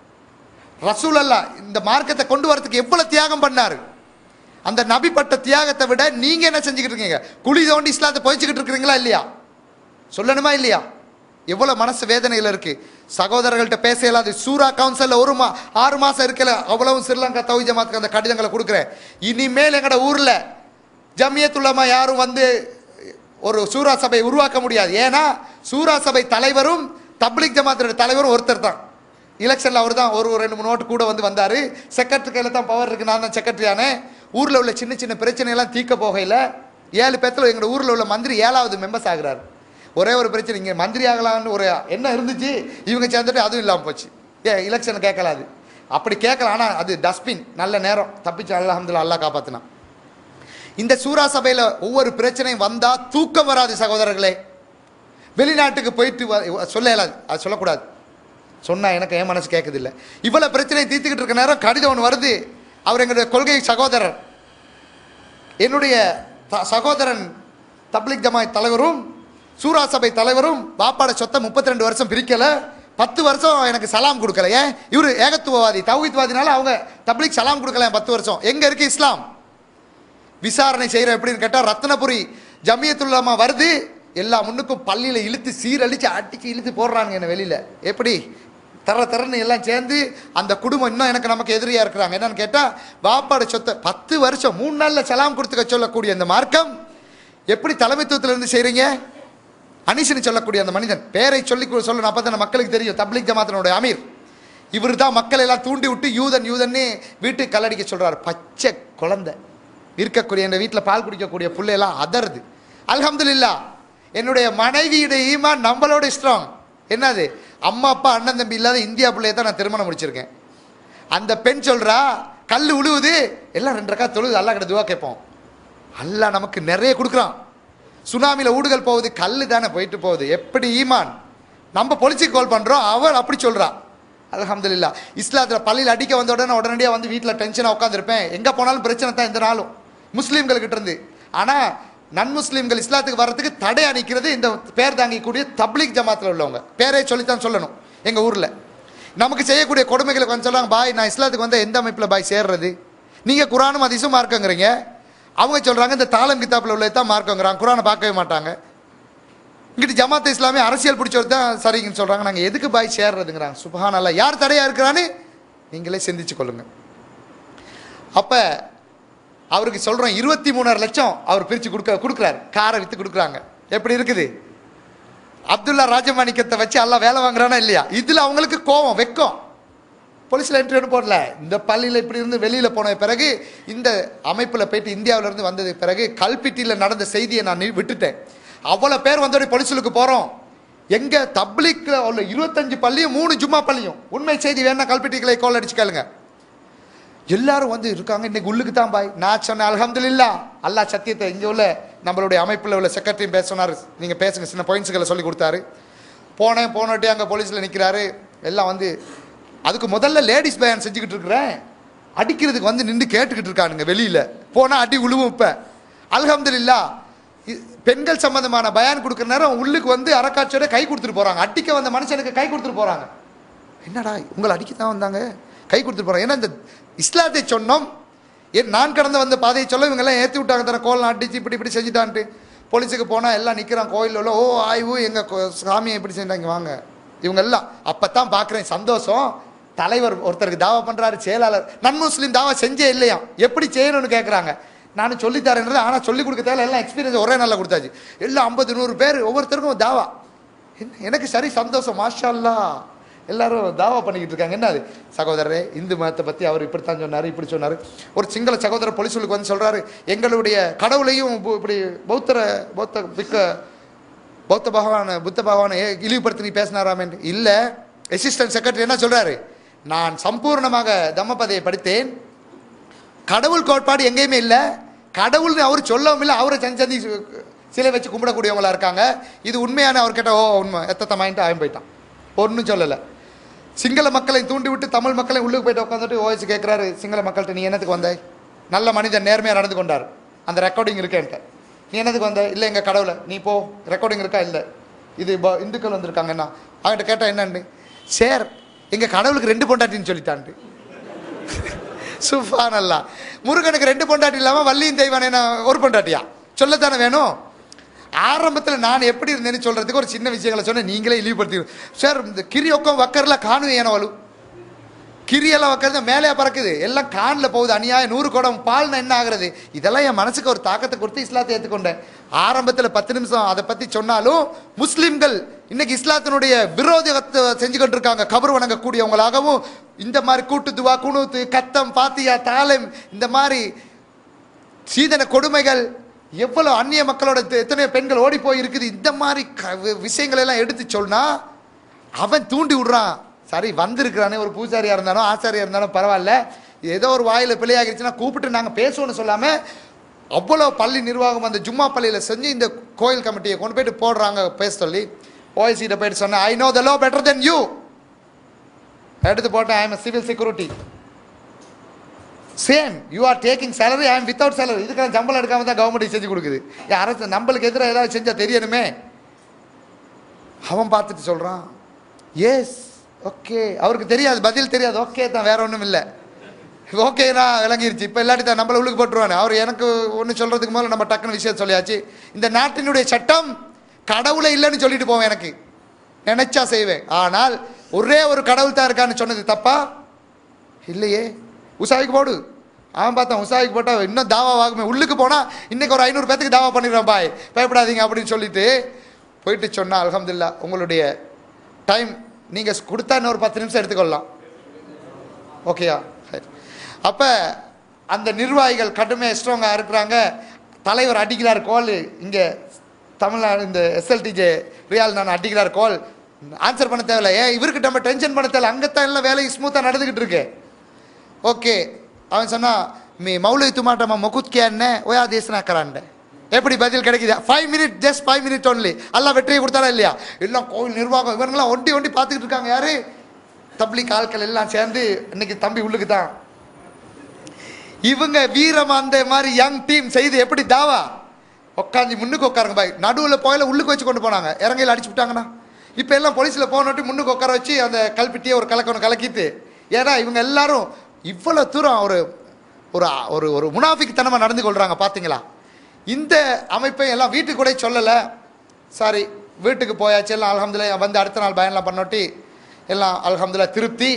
ரசூல் அல்லா இந்த மார்க்கத்தை கொண்டு வரதுக்கு எவ்வளவு தியாகம் பண்ணாரு அந்த நபி பட்ட தியாகத்தை விட நீங்க என்ன செஞ்சுக்கிட்டு இருக்கீங்க குழி தோண்டி இஸ்லாத்தை பொய்ச்சிக்கிட்டு இருக்கிறீங்களா இல்லையா சொல்லணுமா இல்லையா எவ்வளவு மனசு வேதனையில் இருக்கு சகோதரர்கள்ட்ட பேச இயலாது சூரா கவுன்சிலில் ஒரு மா ஆறு மாசம் இருக்கல அவ்வளவு ஸ்ரீலங்கா தவி ஜமாத்துக்கு அந்த கடிதங்களை கொடுக்குறேன் இனிமேல் எங்கட ஊர்ல ஜமியத்துல்லமா யாரும் வந்து ஒரு சூரா சபை உருவாக்க முடியாது ஏன்னா சூரா சபை தலைவரும் தப்லிக் ஜமாத்தோட தலைவரும் ஒருத்தர் தான் எலெக்ஷனில் அவர் தான் ஒரு ஒரு ரெண்டு மூணு ஓட்டு கூட வந்து வந்தார் செக்ரட்டரி கையில் தான் பவர் இருக்கு நான் தான் செக்ரட்டரியானே ஊரில் உள்ள சின்ன சின்ன பிரச்சனையெல்லாம் தீர்க்க போகையில் ஏழு பேத்துல எங்களோட ஊரில் உள்ள மந்திரி ஏழாவது மெம்பர்ஸ் ஆகுறாரு ஒரே ஒரு பிரச்சனை இங்கே மந்திரி ஆகலாம்னு ஒரு என்ன இருந்துச்சு இவங்க சேர்ந்துட்டு அதுவும் இல்லாமல் போச்சு ஏ எலெக்ஷன் கேட்கலாது அப்படி கேட்கலாம் ஆனால் அது டஸ்ட்பின் நல்ல நேரம் தப்பிச்சு அல்ஹம்துலில்லாஹ் அல்லாஹ் காப்பாற்றினான் இந்த சூரா சபையில் ஒவ்வொரு பிரச்சனையும் வந்தா தூக்கம் வராது சகோதரர்களே வெளிநாட்டுக்கு போயிட்டு வ- சொல்ல இயலாது அது சொல்லக்கூடாது சொன்னா எனக்கு என் மனசு கேட்குது இல்லை இவ்வளவு பிரச்சனையை தீர்த்துக்கிட்டு இருக்க நேரம் கடிதம் ஒன்று வருது அவர் எங்களுடைய கொள்கை சகோதரர் என்னுடைய த- சகோதரன் தப்லிக் ஜமாத் தலைவரும் சூரா சபை தலைவரும் பாப்பாட சொத்தை 32 வருஷம் பிரிக்கல பத்து வருஷம் எனக்கு சலாம் கொடுக்கல ஏன் இவரு ஏகத்துவவாதி தௌஹீத்வாதினால அவங்க தப்லிக் சலாம் கொடுக்கல பத்து வருஷம் எங்க இருக்கு இஸ்லாம் விசாரணை செய்கிற எப்படின்னு கேட்டால் ரத்னபுரி ஜமியத்துல்லாமா வருது எல்லா முன்னுக்கும் பள்ளியில் இழுத்து சீரழிச்சு அடிச்சு இழுத்து போடுறாங்க என்ன வெளியில் எப்படி தர தரன்னு எல்லாம் சேர்ந்து அந்த குடும்பம் இன்னும் எனக்கு நமக்கு எதிரியா இருக்கிறாங்க என்னன்னு கேட்டால் வாப்பாடு சொத்தை பத்து வருஷம் மூணு நாளில் சலாம் கொடுத்துக்க சொல்லக்கூடிய இந்த மார்க்கம் எப்படி தலைமைத்துவத்துல இருந்து செய்கிறீங்க அனிசன் சொல்லக்கூடிய அந்த மனிதன் பேரை சொல்லி கு- சொல்லணும் அப்போ தான் மக்களுக்கு தெரியும் தப்லிக் ஜமாத்தினுடைய அமீர் இவர் தான் மக்கள் எல்லாம் தூண்டி விட்டு யூதன் யூதன்னு வீட்டுக்கு கல்லடிக்க சொல்றாரு பச்சை குழந்தை இருக்கக்கூடிய என் வீட்டில் பால் குடிக்கக்கூடிய பிள்ளையெல்லாம் அதருது அல்ஹம்துலில்லாஹ் என்னுடைய மனைவியுடைய ஈமான் நம்மளோட ஸ்ட்ராங் என்னது அம்மா அப்பா அண்ணன் தம்பி இல்லாத இந்தியா பிள்ளைய தான் நான் திருமணம் முடிச்சிருக்கேன் அந்த பெண் சொல்றா கல் உழுவுது எல்லாம் ரெண்டு ரக்கா தொழுது அல்லாஹ் கிட்ட துவா கேட்போம் அல்லாஹ் நமக்கு நிறைய கொடுக்குறான் சுனாமியில் ஊடுகள் போகுது கல் தானே போயிட்டு போகுது எப்படி ஈமான் நம்ம பொலிச்சுக்கு கால் பண்ணுறோம் அவள் அப்படி சொல்றா அல்ஹம்துலில்லாஹ் இஸ்லாத்தில் பள்ளியில் அடிக்க வந்த உடனே உடனடியாக வந்து வீட்டில் டென்ஷனாக உட்காந்துருப்பேன் எங்கே போனாலும் பிரச்சனை தான் எந்த நாளும் முஸ்லீம்கள்கிட்ட இருந்து ஆனால் நன் முஸ்லீம்கள் இஸ்லாத்துக்கு வர்றதுக்கு தடை அணிக்கிறது இந்த பேர் தாங்கிக்கூடிய தப்லீக் ஜமாத்தில் உள்ளவங்க பேரே சொல்லித்தான் சொல்லணும் எங்கள் ஊரில் நமக்கு செய்யக்கூடிய கொடுமைகளை கொஞ்சம் சொல்லுவாங்க பாய் நான் இஸ்லாத்துக்கு வந்து எந்த அமைப்பில் பாய் சேர்றது நீங்கள் குரானும் அதிசும் மார்க்கங்கிறீங்க அவங்க சொல்கிறாங்க இந்த தாளம் கித்தாப்பில் உள்ளது தான் மார்க்கங்கிறாங்க குரானை பார்க்கவே மாட்டாங்க இங்கிட்டு ஜமாத் இஸ்லாமே அரசியல் பிடிச்சவர் தான் சரிங்கன்னு சொல்கிறாங்க நாங்கள் எதுக்கு பாய் சேர்றதுங்கிறாங்க சுபஹான் அல்லா யார் தடையாக இருக்கிறான்னு நீங்களே சிந்திச்சு கொள்ளுங்க அப்போ அவருக்கு சொல்கிறோம் இருபத்தி மூணாயிரம் லட்சம் அவர் பிரித்து கொடுக்க கொடுக்குறாரு காரை விற்று கொடுக்குறாங்க எப்படி இருக்குது அப்துல்லா ராஜமாணிக்கத்தை வச்சு எல்லாம் வேலை வாங்குறானா இல்லையா இதில் அவங்களுக்கு கோவம் வெக்கம் போலீஸில் என்ட்ரி ஒன்று போடல இந்த பள்ளியில் இப்படி இருந்து வெளியில் போன பிறகு இந்த அமைப்பில் போயிட்டு இந்தியாவுல இருந்து வந்தது பிறகு கல்பிட்டியில் நடந்த செய்தியை நான் நி- விட்டுட்டேன் அவ்வளோ பேர் வந்தோடனே பொலிசலுக்கு போகிறோம் எங்க தப்லிக்ல உள்ள இருபத்தஞ்சு பள்ளியும் மூணு ஜும்மா பள்ளியும் உண்மை செய்தி வேணா கல்பிட்டிகளை கோல் அடிச்சு கேளுங்க எல்லாரும் வந்து இருக்காங்க இன்னைக்கு உள்ளுக்கு தான் பாய் நான் சொன்னேன் அல்ஹம்துலில்லா அல்லாஹ் சத்தியத்தை இங்கே உள்ள நம்மளுடைய அமைப்பில் உள்ள செக்ரட்டரியும் பேச சொன்னார் நீங்கள் பேசுங்க சின்ன பாயிண்ட்ஸுகளை சொல்லி கொடுத்தாரு போனேன் போனோட்டே அங்கே போலீஸில் நிற்கிறாரு எல்லாம் வந்து அதுக்கு முதல்ல லேடிஸ் பயான் செஞ்சுக்கிட்டு இருக்கிறேன் அடிக்கிறதுக்கு வந்து நின்று கேட்டுக்கிட்டு இருக்கானுங்க வெளியில் போனால் அடி உழுவும் இப்போ அல்ஹம்துலில்லா இ- பெண்கள் சம்பந்தமான பயான் கொடுக்குற நேரம் உள்ளுக்கு வந்து அறக்காட்சியோட கை கொடுத்துட்டு போகிறாங்க அடிக்க வந்த மனுஷனுக்கு கை கொடுத்துட்டு போகிறாங்க என்னடா உங்களை அடிக்க தான் வந்தாங்க கை கொடுத்துட்டு போறாங்க ஏன்னா இந்த இஸ்லாத்தை சொன்னோம் ஏன் நான் கடந்து வந்த பாதையை சொல்ல இவங்க எல்லாம் ஏற்றி விட்டாங்க தர கோலம் அடிச்சு இப்படி இப்படி செஞ்சுட்டான்ட்டு போலீஸுக்கு போனால் எல்லாம் நிற்கிறான் கோயிலில் உள்ள ஓ ஆய்வு எங்கள் சாமியை இப்படி செஞ்சாங்க வாங்க இவங்க எல்லாம் அப்போ தான் பார்க்குறேன் சந்தோஷம் தலைவர் ஒருத்தருக்கு தாவா பண்ணுறாரு செயலாளர் நன் முஸ்லீம் தாவா செஞ்சே இல்லையா எப்படி செய்யணும்னு கேட்குறாங்க நானும் சொல்லித்தரேன்றது ஆனால் சொல்லிக் கொடுக்க தேவை எல்லாம் எக்ஸ்பீரியன்ஸ் ஒரே நாளில் கொடுத்தாச்சு எல்லாம் ஐம்பது நூறு பேர் ஒவ்வொருத்தருக்கும் தாவா என்ன- எனக்கு சரி சந்தோஷம் மாஷா அல்லாஹ் எல்லாரும் தாவா பண்ணிக்கிட்டு இருக்காங்க என்ன அது சகோதரரே இந்து மதத்தை பற்றி அவர் இப்படித்தான் சொன்னார் இப்படி சொன்னார் ஒரு சிங்கள சகோதரர் பொலிசுலுக்கு வந்து சொல்கிறாரு எங்களுடைய கடவுளையும் பு- இப்படி பௌத்தர பௌத்த பிக்க பௌத்த பகவான் புத்த பகவானை ஏ- இழிவுபடுத்தி நீ பேசினாராமே இல்லை அசிஸ்டன்ட் செக்ரட்டரி என்ன சொல்கிறாரு நான் சம்பூர்ணமாக தம்மபதையை படித்தேன் கடவுள் கோட்பாடு எங்கேயுமே இல்லை கடவுள்னு அவர் சொல்லவும் இல்லை அவரை சந்தி சந்தி சிலை வச்சு கும்பிடக்கூடியவங்களா இருக்காங்க இது உண்மையான அவர் கேட்ட ஓ உண்மை எத்தத்தை மைண்ட் ஆயம் போயிட்டான் ஒன்றும் சொல்லலை சிங்கள மக்களை தூண்டி விட்டு தமிழ் மக்களை உள்ளுக்கு போயிட்டு உட்காந்துட்டு ஓய்ஸ் கேட்குறாரு சிங்கள மக்கள்கிட்ட நீ என்னத்துக்கு வந்தாய் நல்ல மனிதன் நேர்மையாக நடந்து கொண்டார் அந்த ரெக்கார்டிங் இருக்கேன்ட்ட நீ என்னத்துக்கு வந்த இல்லை எங்கள் கடவுளை நீ போ ரெக்கார்டிங் இருக்கா இல்லை இது ப- இந்துக்கள் வந்திருக்காங்க என்ன அவன்கிட்ட கேட்டால் என்னன்னு சார் எங்கள் கடவுளுக்கு ரெண்டு பொண்டாட்டின்னு சொல்லிட்டான்ட்டு சுஃபான் அல்லா முருகனுக்கு ரெண்டு பொண்டாட்டி இல்லாமல் வள்ளியும் தெய்வானே ஒரு பொண்டாட்டியா சொல்லத்தானே வேணும் ஆரம்பத்தில் நான் எப்படி இருந்தேன்னு சொல்றதுக்கு ஒரு சின்ன விஷயங்களை சொன்னேன் நீங்களே இழிவுபடுத்தி சார் இந்த கிரியொக்கம் வக்கரில் காணும் ஏனவலு கிரியெல்லாம் வைக்கிறது மேலே பறக்குது எல்லாம் காணில் போகுது அநியாயம் நூறு குடம் பால்னா என்ன ஆகுறது இதெல்லாம் என் மனசுக்கு ஒரு தாக்கத்தை கொடுத்து இஸ்லாத்தை ஏற்றுக்கொண்டேன் ஆரம்பத்தில் பத்து நிமிஷம் அதை பற்றி சொன்னாலும் முஸ்லிம்கள் இன்னைக்கு இஸ்லாத்தினுடைய விரோதத்தை செஞ்சுக்கிட்டு இருக்காங்க கபர் வணங்கக்கூடியவங்களாகவும் இந்த மாதிரி கூட்டு துவா குணூத்து கத்தம் பாத்தியா தாளம் இந்த மாதிரி சீதன கொடுமைகள் எவ்வளோ அந்நிய மக்களோட எத்த- எத்தனையோ பெண்கள் ஓடி போய் இருக்குது இந்த மாதிரி க- வி- விஷயங்களை எல்லாம் எடுத்து சொன்னா அவன் தூண்டி விடுறான் சரி வந்திருக்கிறானே ஒரு பூசாரியா இருந்தாலும் ஆசாரியா இருந்தாலும் பரவாயில்ல ஏதோ ஒரு வாயில பிழையாகிருச்சுன்னா கூப்பிட்டு நாங்க பேசுவோம்னு சொல்லாம அவ்வளோ பள்ளி நிர்வாகம் அந்த ஜும்மா பள்ளியில செஞ்சு இந்த கோயில் கமிட்டியை கொண்டு போயிட்டு போடுறாங்க பேச சொல்லி ஓஎஸ்சிட்ட போயிட்டு சொன்னேன் I know the law better than you எடுத்து போட்டேன் I am civil security same you are taking salary I am without salary இதுக்கான சம்பளம் எடுக்காம தான் கவர்மெண்ட் செஞ்சு கொடுக்குது ஏன் அரசு நம்மளுக்கு எதிராக ஏதாவது செஞ்சால் தெரியணுமே அவன் பார்த்துட்டு சொல்கிறான் எஸ் ஓகே அவருக்கு தெரியாது பதில் தெரியாது ஓகே தான் வேற ஒன்றும் இல்லை ஓகேனா விளங்கிருச்சு இப்போ இல்லாட்டி தான் நம்மளை உள்ளுக்கு போட்டுருவானே அவர் எனக்கு ஒன்று சொல்கிறதுக்கு முதல்ல நம்ம டக்குன்னு விஷயம் சொல்லியாச்சு இந்த நாட்டினுடைய சட்டம் கடவுளை இல்லைன்னு சொல்லிட்டு போவேன் எனக்கு நினைச்சா செய்வேன் ஆனால் ஒரே ஒரு கடவுள் தான் இருக்கான்னு சொன்னது தப்பா இல்லையே உசாவிக்கு போடு அவன் பார்த்தான் உசாவிக்கு போட்டால் இன்னும் தாவாவாகுமே உள்ளுக்கு போனால் இன்னைக்கு ஒரு ஐநூறு பேத்துக்கு தாவா பண்ணிடுறேன் பாய் பயப்படாதீங்க அப்படின்னு சொல்லிட்டு போயிட்டு சொன்னா அல்ஹம்துலில்லாஹ் உங்களுடைய டைம் நீங்கள் கொடுத்தா இன்னொரு பத்து நிமிஷம் எடுத்துக்கொள்ளலாம் ஓகேயா சரி அப்போ அந்த நிர்வாகிகள் கடுமையாக ஸ்ட்ராங்காக இருக்கிறாங்க தலைவர் அடிக்கிறார் கோல் இங்கே தமிழ்நாடு இந்த எஸ்எல்டிஜே ரியால் நான் அடிக்கிறார் கோல் ஆன்சர் பண்ண தேவையில்ல ஏன் இவருக்கு நம்ம டென்ஷன் பண்ண தேவையில்ல அங்கத்தான் எல்லாம் வேலை ஸ்மூத்தாக நடந்துக்கிட்டு இருக்கு ஓகே அவன் சொன்னா మీ మౌలి తుమాట మా మొకుత్కే అన్నే ఓయా దేశనాக்கறான்ட எப்படி பதில் கிடைக்குது five minute just five minute only எல்லாம் வெற்றியை கொடுத்தாரா இல்லையா எல்லாம் கோவில் நிர்வாகம் இவங்கெல்லாம் ஒண்டி ஒண்டி பார்த்துக்கிட்டு இருக்காங்க யாரு தப்லிக் ஆட்கள் எல்லாம் சேர்ந்து இன்னைக்கு தம்பி உள்ளுக்கு தான் இவங்க வீரம் அந்த மாதிரி யங் டீம் செய்து எப்படி தாவா உட்காந்து முன்னுக்கு உட்காருங்க பாய் நடுவில் போயில உள்ளுக்கு வச்சு கொண்டு போனாங்க இறங்கையில் அடிச்சு விட்டாங்கண்ணா இப்போ எல்லாம் போலீஸில் போனோட்டி முன்னுக்கு உட்கார வச்சு அந்த கல்பிட்டியை ஒரு கலக்கணும் கலக்கிட்டு ஏன்னா இவங்க எல்லாரும் இவ்வளோ தூரம் ஒரு ஒரு ஒரு ஒரு முனாஃபிக் தனமாக நடந்து கொள்கிறாங்க பார்த்தீங்களா இந்த அமைப்பை எல்லாம் வீட்டுக்கு கூட சொல்லலை சாரி வீட்டுக்கு போயாச்சு எல்லாம் அல்ஹம்துலில்லாஹ் வந்து அடுத்த நாள் பயன்லாம் பண்ணோட்டி எல்லாம் அல்ஹம்துலில்லாஹ் திருப்தி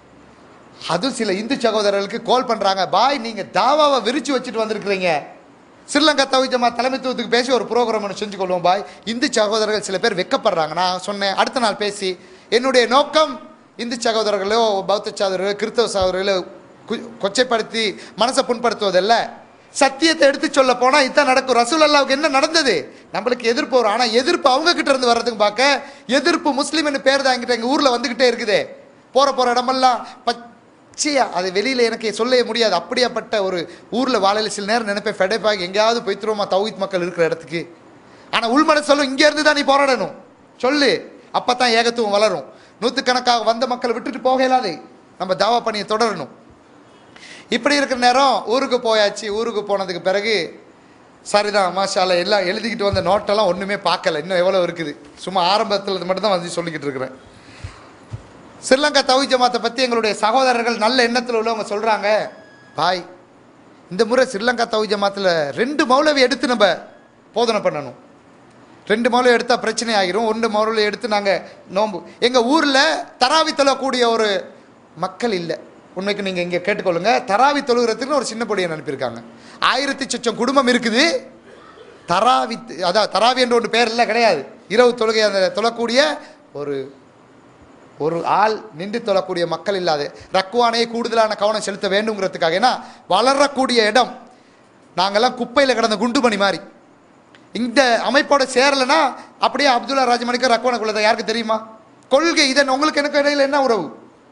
அதுவும் சில இந்து சகோதரர்களுக்கு கால் பண்றாங்க பாய் நீங்க தாவாவை விரிச்சு வச்சுட்டு வந்திருக்கிறீங்க ஸ்ரீலங்கா தவிஜமா தலைமைத்துவத்துக்கு பேசி ஒரு ப்ரோக்ராம் ஒன்று செஞ்சு கொள்வோம் பாய் இந்து சகோதரர்கள் சில பேர் வெக்கப்படுறாங்க நான் சொன்னேன் அடுத்த நாள் பேசி என்னுடைய நோக்கம் இந்து சகோதரர்களோ பௌத்த சகோதரர்களோ கிறிஸ்தவ சகோதரர்களோ கு- கொச்சைப்படுத்தி மனசை புண்படுத்துவதல்ல சத்தியத்தை எடுத்து சொல்ல போனா இதான் நடக்கும் ரசூல் அல்லாவுக்கு என்ன நடந்தது நம்மளுக்கு எதிர்ப்பு வரும் ஆனா எதிர்ப்பு அவங்க கிட்ட இருந்து வர்றதுக்கு பார்க்க எதிர்ப்பு முஸ்லீம்னு பேர் தான் எங்கிட்ட எங்க ஊர்ல வந்துகிட்டே இருக்குதே போற போற இடமெல்லாம் பச்சையா அது வெளியில எனக்கு சொல்லவே முடியாது அப்படியாப்பட்ட ஒரு ஊர்ல வாழையில சில நேரம் நினைப்பேன் ஃபெடைப்பாக எங்கேயாவது போய்த்துருவோமா தௌஹீத் மக்கள் இருக்கிற இடத்துக்கு ஆனா உள்மன சொல்லும் இங்க இருந்து தான் நீ போராடணும் சொல்லு அப்பதான் ஏகத்துவம் வளரும் நூற்றுக்கணக்காக வந்த மக்களை விட்டுட்டு போக இயலாது நம்ம தாவா பணியை தொடரணும் இப்படி இருக்கிற நேரம் ஊருக்கு போயாச்சு ஊருக்கு போனதுக்கு பிறகு சரிதான் மாஷால எல்லாம் எழுதிக்கிட்டு வந்த நோட்டெல்லாம் ஒன்றுமே பார்க்கல இன்னும் எவ்வளோ இருக்குது சும்மா ஆரம்பத்தில் மட்டும் தான் வந்து சொல்லிக்கிட்டு இருக்கிறேன் ஸ்ரீலங்கா தவி ஜமாத்தை பற்றி எங்களுடைய சகோதரர்கள் நல்ல எண்ணத்தில் உள்ளவங்க சொல்கிறாங்க பாய் இந்த முறை ஸ்ரீலங்கா தவி ஜமாத்தில் ரெண்டு மௌலவி எடுத்து நம்ம போதனை பண்ணணும் ரெண்டு மௌலவி எடுத்தால் பிரச்சனை ஆகிரும் ஒன்று மௌலவி எடுத்து நாங்கள் நோம்பு எங்கள் ஊரில் தராவி தொழக்கூடிய ஒரு மக்கள் இல்லை உண்மைக்கு நீங்கள் இங்கே கேட்டுக்கொள்ளுங்க தராவி தொழுகிறதுக்குன்னு ஒரு சின்ன பொடியை அனுப்பியிருக்காங்க ஆயிரத்தி சொச்சம் குடும்பம் இருக்குது தராவி அதான் தராவி என்ற ஒன்று பேர் இல்லை கிடையாது இரவு தொழுகை அந்த தொழக்கூடிய ஒரு ஒரு ஆள் நின்று தொழக்கூடிய மக்கள் இல்லாது ரக்குவானையே கூடுதலான கவனம் செலுத்த வேண்டுங்கிறதுக்காக ஏன்னா வளரக்கூடிய இடம் நாங்கெல்லாம் குப்பையில் கிடந்த குண்டுமணி மாதிரி இந்த அமைப்போட சேரலைன்னா அப்படியே அப்துல்லா ராஜமணிக்கு ரக்குவானுக்குள்ளதை யாருக்கு தெரியுமா கொள்கை இதன் உங்களுக்கு எனக்கு இடையில என்ன உறவு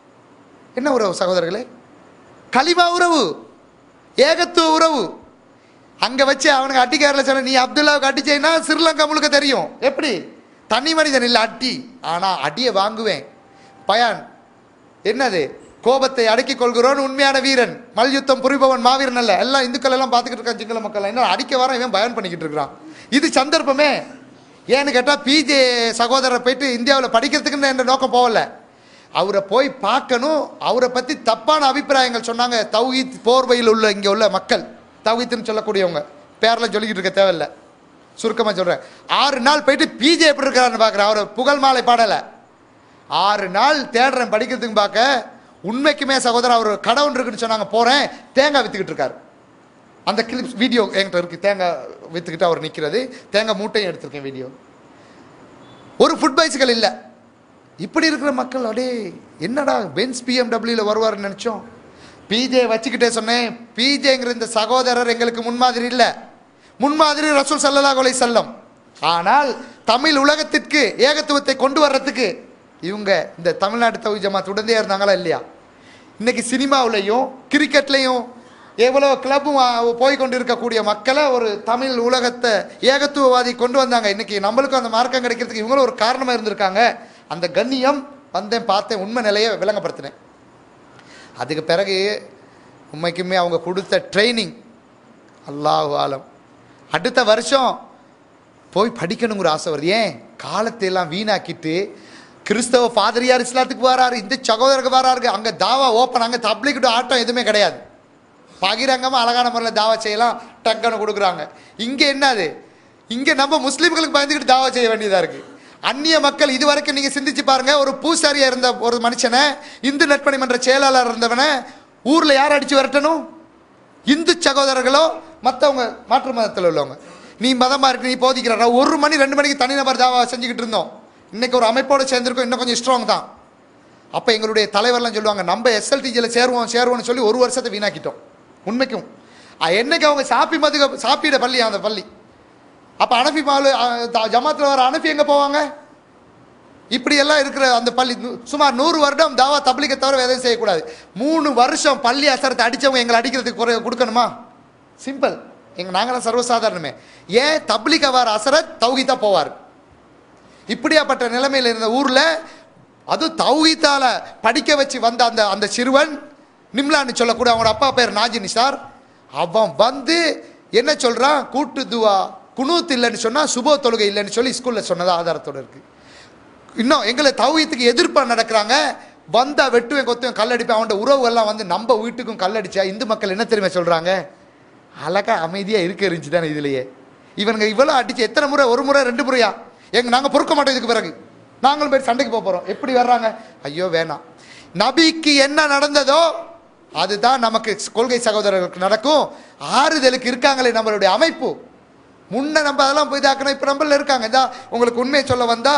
என்ன உறவு சகோதரர்களே கலிமா உறவு ஏகத்துவ உறவு அங்க வச்சு அவனுக்கு அட்டிக்காரில் சொன்ன நீ அப்துல்லாவுக்கு அடிச்சேன்னா ஸ்ரீலங்கா முழுக்க தெரியும் எப்படி தனி மனிதன் இல்லை அட்டி ஆனா அடியை வாங்குவேன் பயான் என்னது கோபத்தை அடக்கிக் கொள்கிறோன் உண்மையான வீரன் மல்யுத்தம் புரிபவன் மாவீரன் அல்ல எல்லாம் இந்துக்கள் எல்லாம் பார்த்துக்கிட்டு இருக்கான் சிங்கள மக்கள் என்ன அடிக்க வர இவன் பயன் பண்ணிக்கிட்டு இருக்கிறான் இது சந்தர்ப்பமே ஏன்னு கேட்டால் பிஜே சகோதரர் போயிட்டு இந்தியாவில் படிக்கிறதுக்குன்னு என்ற நோக்கம் போகல அவரை போய் பார்க்கணும் அவரை பற்றி தப்பான அபிப்பிராயங்கள் சொன்னாங்க தௌஹீத் போர்வையில் உள்ள இங்கே உள்ள மக்கள் தௌஹீத்னு சொல்லக்கூடியவங்க பேரில் சொல்லிக்கிட்டு இருக்க தேவையில்ல சுருக்கமாக சொல்கிறேன் ஆறு நாள் போயிட்டு பிஜே எப்படி இருக்கிறாருன்னு பார்க்குறேன் அவர் புகழ் மாலை பாடலை ஆறு நாள் தேடுறேன் படிக்கிறதுக்கு பார்க்க உண்மைக்குமே சகோதரர் அவர் கடை ஒன்று இருக்குன்னு சொன்னாங்க போகிறேன் தேங்காய் விற்றுக்கிட்டு இருக்காரு அந்த கிளிப்ஸ் வீடியோ என்கிட்ட இருக்குது தேங்காய் விற்றுக்கிட்டு அவர் நிற்கிறது தேங்காய் மூட்டையும் எடுத்திருக்கேன் வீடியோ ஒரு ஃபுட் பைசிக்கல் இல்லை இப்படி இருக்கிற மக்கள் அடே என்னடா பென்ஸ் பிஎம்டபிள்யூவில் வருவார்னு நினச்சோம் பிஜே வச்சுக்கிட்டே சொன்னேன் பிஜேங்கிற இந்த சகோதரர் எங்களுக்கு முன்மாதிரி இல்லை முன்மாதிரி ரசூல் சல்லல்லாஹு அலைஹி செல்லம் ஆனால் தமிழ் உலகத்திற்கு ஏகத்துவத்தை கொண்டு வர்றதுக்கு இவங்க இந்த தமிழ்நாட்டு தவி ஜமாத் உடனே இருந்தாங்களா இல்லையா இன்னைக்கு சினிமாவுலையும் கிரிக்கெட்லையும் எவ்வளோ கிளப்பும் போய் கொண்டு இருக்கக்கூடிய மக்களை ஒரு தமிழ் உலகத்தை ஏகத்துவவாதி கொண்டு வந்தாங்க இன்னைக்கு நம்மளுக்கும் அந்த மார்க்கம் கிடைக்கிறதுக்கு இவங்களும் ஒரு காரணமாக இருந்திருக்காங்க அந்த கண்ணியம் வந்தேன் பார்த்தேன் உண்மை நிலையை விளங்கப்படுத்தினேன் அதுக்கு பிறகு உண்மைக்குமே அவங்க கொடுத்த ட்ரைனிங் அல்லாஹ் ஆலம் அடுத்த வருஷம் போய் படிக்கணுங்கிற ஆசை வருது ஏன் காலத்தை எல்லாம் வீணாக்கிட்டு கிறிஸ்தவ பாதிரியார் இஸ்லாத்துக்கு வராரு இந்த சகோதரருக்கு வராரு அங்கே தாவா ஓப்பன் அங்கே தப்ளிக்கிட்டு ஆட்டம் எதுவுமே கிடையாது பகிரங்கமாக அழகான முறையில் தாவா செய்யலாம் டக்குன்னு கொடுக்குறாங்க இங்கே என்னது இங்கே நம்ம முஸ்லீம்களுக்கு பயந்துக்கிட்டு தாவா செய்ய வேண்டியதாக இருக்குது அந்நிய மக்கள் இது வரைக்கும் நீங்கள் சிந்திச்சு பாருங்க ஒரு பூசாரியா இருந்த ஒரு மனுஷனை இந்து நட்பணி மன்ற செயலாளர் இருந்தவனை ஊரில் யார் அடித்து விரட்டணும் இந்து சகோதரர்களோ மற்றவங்க மாற்று மதத்தில் உள்ளவங்க நீ மதமாக இருக்கு நீ போதிக்கிறா ஒரு மணி ரெண்டு மணிக்கு தனிநபர் தாவா செஞ்சுக்கிட்டு இருந்தோம் இன்னைக்கு ஒரு அமைப்போடு சேர்ந்திருக்கோம் இன்னும் கொஞ்சம் ஸ்ட்ராங் தான் அப்போ எங்களுடைய தலைவர்லாம் சொல்லுவாங்க நம்ம எஸ்எல்டிஜியில் சேருவோம் சேருவோம்னு சொல்லி ஒரு வருஷத்தை வீணாக்கிட்டோம் உண்மைக்கும் அஹ் என்னைக்கு அவங்க சாப்பி மதுக சாப்பிட பள்ளி அந்த பள்ளி அப்போ அனஃபி மாலு ஜமாத்தில் வர அனஃபி எங்கே போவாங்க இப்படியெல்லாம் இருக்கிற அந்த பள்ளி நூ- சுமார் நூறு வருடம் தாவா தப்ளிகை தவிர எதையும் செய்யக்கூடாது மூணு வருஷம் பள்ளி அசரத்தை அடித்தவங்க எங்களை அடிக்கிறதுக்கு குறை கொடுக்கணுமா சிம்பிள் எங்க நாங்களாம் சர்வசாதாரணமே ஏன் தப்லிக வர அசரத் தௌகிதா போவார் இப்படியாப்பட்ட நிலைமையில் இருந்த ஊரில் அது தௌஹீத்தால படிக்க வச்சு வந்த அந்த அந்த சிறுவன் நிம்லான்னு சொல்லக்கூடிய அவனோட அப்பா பேர் நாஜி நிசார் அவன் வந்து என்ன சொல்றான் கூட்டு துவா குனூத் இல்லைன்னு சொன்னா சுபோ தொழுகை இல்லைன்னு சொல்லி ஸ்கூல்ல சொன்னதா ஆதாரத்தோட இருக்கு இன்னும் எங்களை தௌஹீத்துக்கு எதிர்ப்பா நடக்கிறாங்க வந்தா வெட்டுவேன் கொத்துவேன் கல்லடிப்பேன் அவனோட உறவுகள்லாம் வந்து நம்ம வீட்டுக்கும் கல்லடிச்சா இந்து மக்கள் என்ன தெரியுமா சொல்றாங்க அழகா அமைதியா இருக்க இருந்துச்சு தானே இதுலயே இவனுங்க இவ்வளோ அடிச்சு எத்தனை முறை ஒரு முறை ரெண்டு முறையா எங்க நாங்க பொறுக்க மாட்டோம் இதுக்கு பிறகு நாங்களும் போய் சண்டைக்கு போக போறோம் எப்படி வர்றாங்க ஐயோ வேணாம் நபிக்கு என்ன நடந்ததோ அதுதான் நமக்கு கொள்கை சகோதரர்களுக்கு நடக்கும் ஆறுதலுக்கு இருக்காங்களே நம்மளுடைய அமைப்பு முன்ன நம்ம அதெல்லாம் போய் தாக்கணும் இப்போ நம்மள இருக்காங்க இதா உங்களுக்கு உண்மையை சொல்ல வந்தா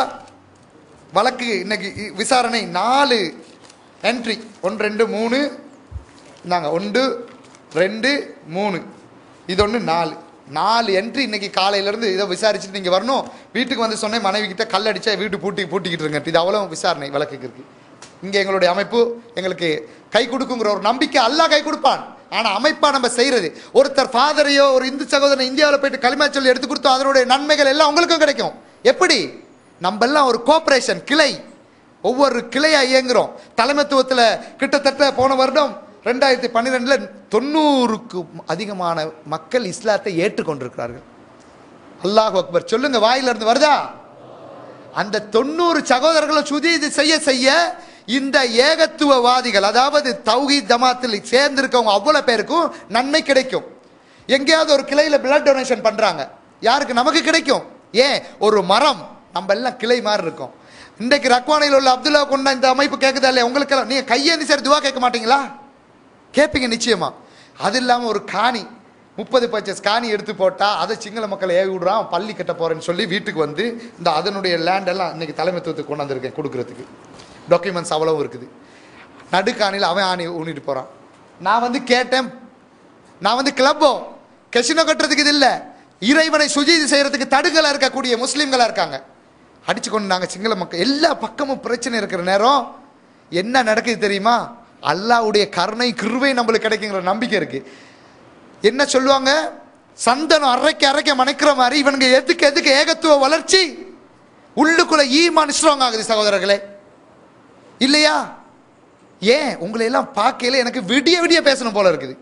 வழக்கு இன்னைக்கு இ- விசாரணை நாலு என்ட்ரி ஒன்று ரெண்டு மூணு இந்தாங்க ஒன்று ரெண்டு மூணு இது ஒன்று நாலு நாலு என்ட்ரி இன்னைக்கு காலையிலேருந்து இதை விசாரிச்சுட்டு நீங்கள் வரணும் வீட்டுக்கு வந்து சொன்னேன் மனைவி கிட்ட கல் அடிச்சா வீட்டு பூட்டி பூட்டிக்கிட்டு இருங்க இது அவ்வளோ விசாரணை வழக்குக்கு இருக்கு இங்கே எங்களுடைய அமைப்பு எங்களுக்கு கை கொடுக்குங்கிற ஒரு நம்பிக்கை அல்லாஹ் கை கொடுப்பான் ஆனால் அமைப்பாக நம்ம செய்கிறது ஒருத்தர் ஃபாதரையோ ஒரு இந்து சகோதரன் இந்தியாவில் போயிட்டு களிமா சொல்லி எடுத்து கொடுத்தோம் அதனுடைய நன்மைகள் எல்லாம் உங்களுக்கும் கிடைக்கும் எப்படி நம்ம எல்லாம் ஒரு கோஆப்ரேஷன் கிளை ஒவ்வொரு கிளையா இயங்குறோம் தலைமைத்துவத்தில் கிட்டத்தட்ட போன வருடம் ரெண்டாயிரத்தி பன்னிரெண்டில் தொண்ணூறுக்கும் அதிகமான மக்கள் இஸ்லாத்தை ஏற்றுக்கொண்டிருக்கிறார்கள் அல்லாஹ் அக்பர் சொல்லுங்க வாயில இருந்து வருதா அந்த தொண்ணூறு சகோதரர்களும் சுதீது செய்ய செய்ய இந்த ஏகத்துவவாதிகள் அதாவது தௌஹீத் ஜமாத்தில் சேர்ந்திருக்கவங்க அவ்வளவு பேருக்கும் நன்மை கிடைக்கும் எங்கேயாவது ஒரு கிளையில பிளட் டொனேஷன் பண்றாங்க யாருக்கு நமக்கு கிடைக்கும் ஏன் ஒரு மரம் நம்ம எல்லாம் கிளை மாதிரி இருக்கோம் இன்றைக்கு ரக்வானையில் உள்ள அப்துல்லா கொண்ட இந்த அமைப்பு கேட்குதா இல்லையா உங்களுக்கெல்லாம் நீங்க கையேந்தி சரி துவா கேட்க மாட்டீங்களா கேட்பீங்க நிச்சயமா அது இல்லாமல் ஒரு காணி முப்பது பர்ச்சேஸ் காணி எடுத்து போட்டால் அதை சிங்கள மக்களை ஏவி விடுறான் பள்ளி கட்ட போறேன்னு சொல்லி வீட்டுக்கு வந்து இந்த அதனுடைய லேண்ட் எல்லாம் இன்னைக்கு தலைமைத்துவத்துக்கு கொண்டு வந்திருக்கேன் கொடுக்கறதுக்கு டாக்குமெண்ட்ஸ் அவ்வளவும் இருக்குது நடுக்காணியில் அவன் ஆணி ஊனிட்டு போகிறான் நான் வந்து கேட்டேன் நான் வந்து கிளப்போ கெசினோ கட்டுறதுக்கு இது இல்லை இறைவனை சுஜீதி செய்யறதுக்கு தடுக்கலாக இருக்கக்கூடிய முஸ்லீம்களா இருக்காங்க அடிச்சு கொண்டு நாங்கள் சிங்கள மக்கள் எல்லா பக்கமும் பிரச்சனை இருக்கிற நேரம் என்ன நடக்குது தெரியுமா அல்லாஹ்வுடைய கருணை கிருவை நம்மளுக்கு கிடைக்குங்கிற நம்பிக்கை இருக்கு என்ன சொல்லுவாங்க சந்தனம் அரைக்க அரைக்க மணைக்கிற மாதிரி இவனுங்க எதுக்கு எதுக்கு ஏகத்துவ வளர்ச்சி உள்ளுக்குள்ள ஈமான் ஸ்ட்ராங் ஆகுது சகோதரர்களே இல்லையா ஏன் உங்களை எல்லாம் பார்க்கையில எனக்கு விடிய விடிய பேசணும் போல இருக்குது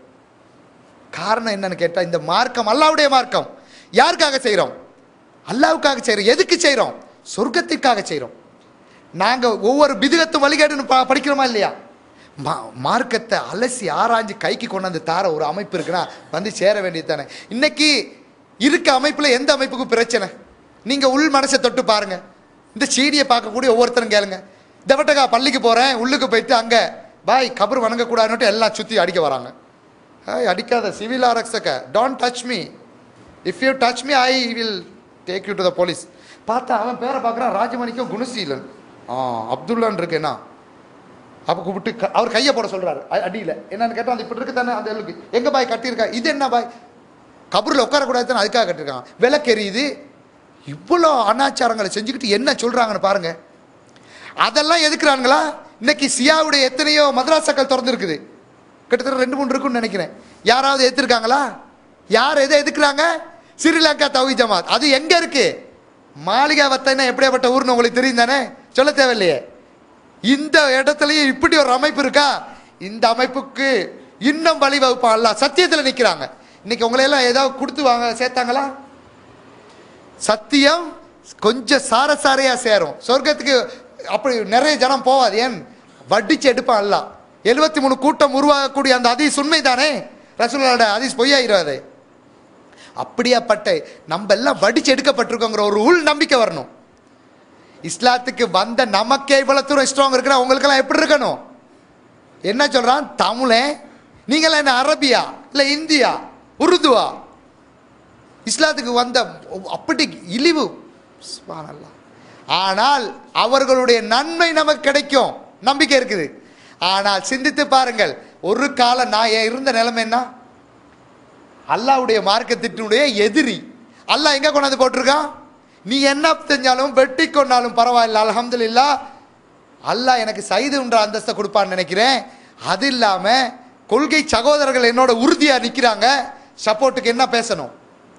காரணம் என்னன்னு கேட்டா இந்த மார்க்கம் அல்லாவுடைய மார்க்கம் யாருக்காக செய்றோம் அல்லாவுக்காக செய்றோம் எதுக்கு செய்றோம் சொர்க்கத்திற்காக செய்றோம் நாங்க ஒவ்வொரு பிதுகத்தும் வழிகாட்டுன்னு ப- படிக்கிறோமா இல்லையா மா மார்க்கத்தை அலசி ஆராய்ஞ்சு கைக்கு கொண்டாந்து தார ஒரு அமைப்பு இருக்குன்னா வந்து சேர வேண்டியது தானே இன்னைக்கு இருக்க அமைப்பில் எந்த அமைப்புக்கு பிரச்சனை நீங்கள் உள் மனசை தொட்டு பாருங்க இந்த சீடியை பார்க்கக்கூடிய ஒவ்வொருத்தரும் கேளுங்க தவட்டகா பள்ளிக்கு போகிறேன் உள்ளுக்கு போயிட்டு அங்கே பாய் கபர் வணங்கக்கூடாதுன்னுட்டு எல்லாம் சுற்றி அடிக்க வராங்க ஏய் அடிக்காத சிவில் ஆரக்ஷக don't touch me if you touch me I will take you to the police பார்த்தா அவன் பேரை பார்க்குறான் ராஜமணிக்கும் குணசீலன் ஆ அப்துல்லான் இருக்கேனா அப்போ கூப்பிட்டு க- அவர் கையை போட சொல்றாரு அ- அடியில என்னன்னு கேட்டா அந்த இப்படி இருக்கு தானே அந்த எல்லுக்கு எங்க பாய் கட்டியிருக்கா இது என்ன பாய் கபூரில் உட்காரக்கூடாது தானே அதுக்காக கட்டியிருக்கான் விளக்கெரியுது இவ்வளோ அனாச்சாரங்களை செஞ்சுக்கிட்டு என்ன சொல்றாங்கன்னு பாருங்க அதெல்லாம் எதுக்குறாங்களா இன்னைக்கு சியாவுடைய எத்தனையோ மதராசாக்கள் திறந்துருக்குது கிட்டத்தட்ட ரெண்டு மூணு இருக்குன்னு நினைக்கிறேன் யாராவது எதிர்க்காங்களா யார் எதை எதுக்குறாங்க ஸ்ரீலங்கா தவி ஜமாத் அது எங்க இருக்கு மாளிகா வத்தனா எப்படியாப்பட்ட ஊர்னு உங்களுக்கு தெரியும் தானே சொல்ல தேவையில்லையே இந்த இடத்துலயும் இப்படி ஒரு அமைப்பு இருக்கா இந்த அமைப்புக்கு இன்னும் வழிவகுப்பான் அல்ல சத்தியத்தில் நிற்கிறாங்க இன்னைக்கு உங்களை எல்லாம் ஏதாவது கொடுத்து வாங்க சேர்த்தாங்களா சத்தியம் கொஞ்சம் சாரசாரையா சேரும் சொர்க்கத்துக்கு அப்படி நிறைய ஜனம் போவாது ஏன் வட்டிச்சு எடுப்பான் அல்ல எழுபத்தி மூணு கூட்டம் உருவாகக்கூடிய அந்த அதீஸ் உண்மை தானே ரசூலோட அதீஸ் பொய்யாயிராது அப்படியாப்பட்ட நம்ம எல்லாம் வடிச்சு எடுக்கப்பட்டிருக்கோங்கிற ஒரு உள் நம்பிக்கை வரணும் இஸ்லாத்துக்கு வந்த நமக்கே இவ்வளவு தூரம் ஸ்ட்ராங் இருக்குன்னா உங்களுக்கெல்லாம் எப்படி இருக்கணும் என்ன சொல்றான் தமிழன் நீங்களாம் என்ன அரபியா இல்ல இந்தியா உருதுவா இஸ்லாத்துக்கு வந்த அப்படி இழிவு சுப்ஹானல்லாஹ். ஆனால் அவர்களுடைய நன்மை நமக்கு கிடைக்கும் நம்பிக்கை இருக்குது ஆனால் சிந்தித்து பாருங்கள் ஒரு காலம் நான் ஏன் இருந்த நிலைமை என்ன அல்லாவுடைய மார்க்கத்தினுடைய எதிரி அல்லாஹ் எங்க கொண்டாந்து போட்டிருக்கான் நீ என்ன செஞ்சாலும் வெட்டி கொண்டாலும் பரவாயில்ல அல்ஹம்துலில்லாஹ் அல்லாஹ் எனக்கு சைதுன்ற அந்தஸ்தை கொடுப்பான்னு நினைக்கிறேன் அது இல்லாம கொள்கை சகோதரர்கள் என்னோட உறுதியா நிக்கிறாங்க சப்போர்ட்டுக்கு என்ன பேசணும்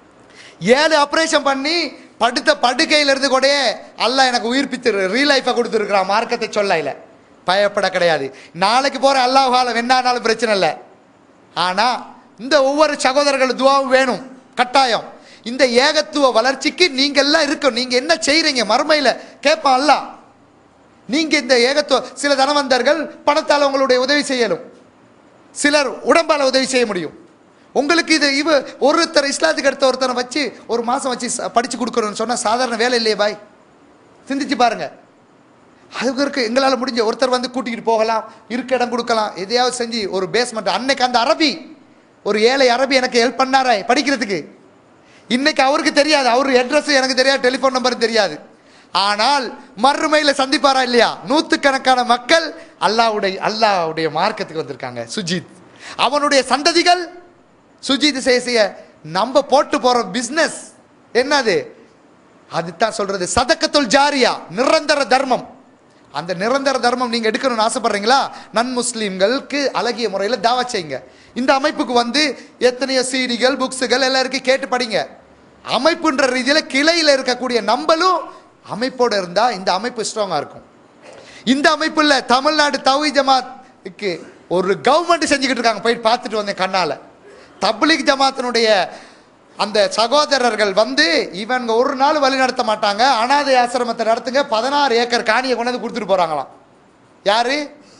ஏழு ஆப்ரேஷன் பண்ணி படுத்த படுக்கையில இருந்து கூட அல்லாஹ் எனக்கு உயிர்ப்பித்து ரீ லைஃபை கொடுத்துருக்கிறான் மார்க்கத்தை சொல்லையில பயப்பட கிடையாது நாளைக்கு போற அல்லாஹால வெண்ணானாலும் பிரச்சனை இல்லை ஆனா இந்த ஒவ்வொரு சகோதரர்கள் துவாவும் வேணும் கட்டாயம் இந்த ஏகத்துவ வளர்ச்சிக்கு நீங்க எல்லாம் இருக்கும் நீங்க என்ன செய்றீங்க மறுமையில கேட்பான் அல்லாஹ் நீங்க இந்த ஏகத்துவ சில தனவந்தர்கள் பணத்தால் உங்களுடைய உதவி செய்யலும் சிலர் உடம்பால உதவி செய்ய முடியும் உங்களுக்கு இது இவ ஒருத்தர் இஸ்லாத்துக்கு அடுத்த ஒருத்தரை வச்சு ஒரு மாசம் வச்சு ச- படிச்சு கொடுக்கணும்னு சொன்னா சாதாரண வேலை இல்லையே பாய் சிந்திச்சு பாருங்க அதுக்கு இருக்கு எங்களால் முடிஞ்ச ஒருத்தர் வந்து கூட்டிகிட்டு போகலாம் இருக்க இடம் கொடுக்கலாம் எதையாவது செஞ்சு ஒரு பேஸ்மெண்ட் அன்னைக்கு அந்த அரபி ஒரு ஏழை அரபி எனக்கு ஹெல்ப் பண்ணாரே படிக்கிறதுக்கு இன்னைக்கு அவருக்கு தெரியாது அவர் அட்ரஸ் எனக்கு தெரியாது டெலிஃபோன் நம்பரும் தெரியாது ஆனால் மறுமையில் சந்திப்பாரா இல்லையா நூற்றுக்கணக்கான மக்கள் அல்லாவுடைய அல்லாவுடைய மார்க்கத்துக்கு வந்திருக்காங்க சுஜித் அவனுடைய சந்ததிகள் சுஜித் செய்ய செய்ய நம்ம போட்டு போற பிஸ்னஸ் என்னது அதுதான் சொல்றது சதக்கத்துல் ஜாரியா நிரந்தர தர்மம் அந்த நிரந்தர தர்மம் நீங்க எடுக்கணும்னு ஆசைப்படுறீங்களா நன் முஸ்லீம்களுக்கு அழகிய முறையில் தாவா செய்யுங்க இந்த அமைப்புக்கு வந்து எத்தனையோ சீடிகள் புக்ஸுகள் எல்லாருக்கும் கேட்டு படிங்க அமைப்புன்ற ரீதியில் கிளையில் இருக்கக்கூடிய நம்மளும் அமைப்போட இருந்தா இந்த அமைப்பு ஸ்ட்ராங்கா இருக்கும் இந்த அமைப்புல தமிழ்நாடு தவி ஜமாத்துக்கு ஒரு கவர்மெண்ட் செஞ்சுக்கிட்டு இருக்காங்க போயிட்டு பார்த்துட்டு வந்தேன் கண்ணால தப்லீக் ஜமாத்தினுடைய அந்த சகோதரர்கள் வந்து இவங்க ஒரு நாள் வழி நடத்த மாட்டாங்க அனாதை ஆசிரமத்தை நடத்துங்க பதினாறு ஏக்கர் காணியை கொண்டு வந்து கொடுத்துட்டு போறாங்களாம் யாரு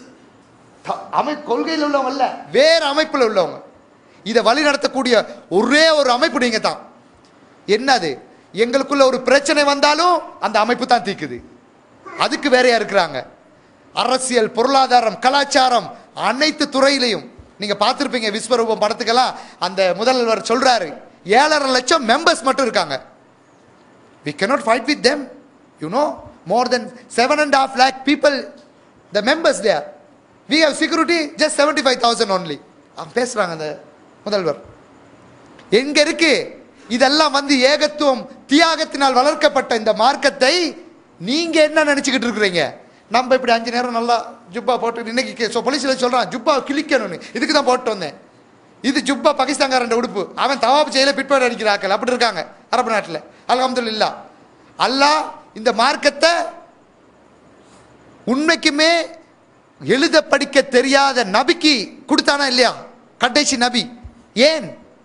த- அமை கொள்கையில் உள்ளவங்க இல்ல வேற அமைப்புல உள்ளவங்க இதை வழி நடத்தக்கூடிய ஒரே ஒரு அமைப்பு நீங்க தான் என்னது எங்களுக்குள்ள ஒரு பிரச்சனை வந்தாலும் அந்த அமைப்பு தான் தீக்குது அதுக்கு வேறையா இருக்கிறாங்க அரசியல் பொருளாதாரம் கலாச்சாரம் அனைத்து துறையிலையும் நீங்க பார்த்திருப்பீங்க விஸ்வரூபம் படத்துக்கெல்லாம் அந்த முதல்வர் சொல்றாரு ஏழரை லட்சம் மெம்பர்ஸ் மட்டும் இருக்காங்க we cannot fight with them you know more than seven and a half lakh people the members there we have security just 75000 only அவங்க பேசுறாங்க அந்த முதல்வர் எங்க இருக்கு இதெல்லாம் வந்து ஏகத்துவம் தியாகத்தினால் வளர்க்கப்பட்ட இந்த மார்க்கத்தை நீங்க என்ன நினைச்சுக்கிட்டு இருக்கிறீங்க நம்ம இப்படி அஞ்சு நேரம் நல்லா ஜுப்பா போட்டு இன்னைக்கு போலீஸ்ல சொல்றான் ஜுப்பா கிழிக்கணும்னு இதுக்கு தான் போட்டு வந்தேன் இது ஜுப்பா பாகிஸ்தான்காரன் உடுப்பு அவன் தவாப் செய்யல பிட்பாடு அடிக்கிறாக்கள் அப்படி இருக்காங்க அரபு நாட்டில் அல்ஹம்துலில்லா அல்லாஹ் இந்த மார்க்கத்தை உண்மைக்குமே எழுத படிக்க தெரியாத நபிக்கு கொடுத்தானா இல்லையா கடைசி நபி ஏன்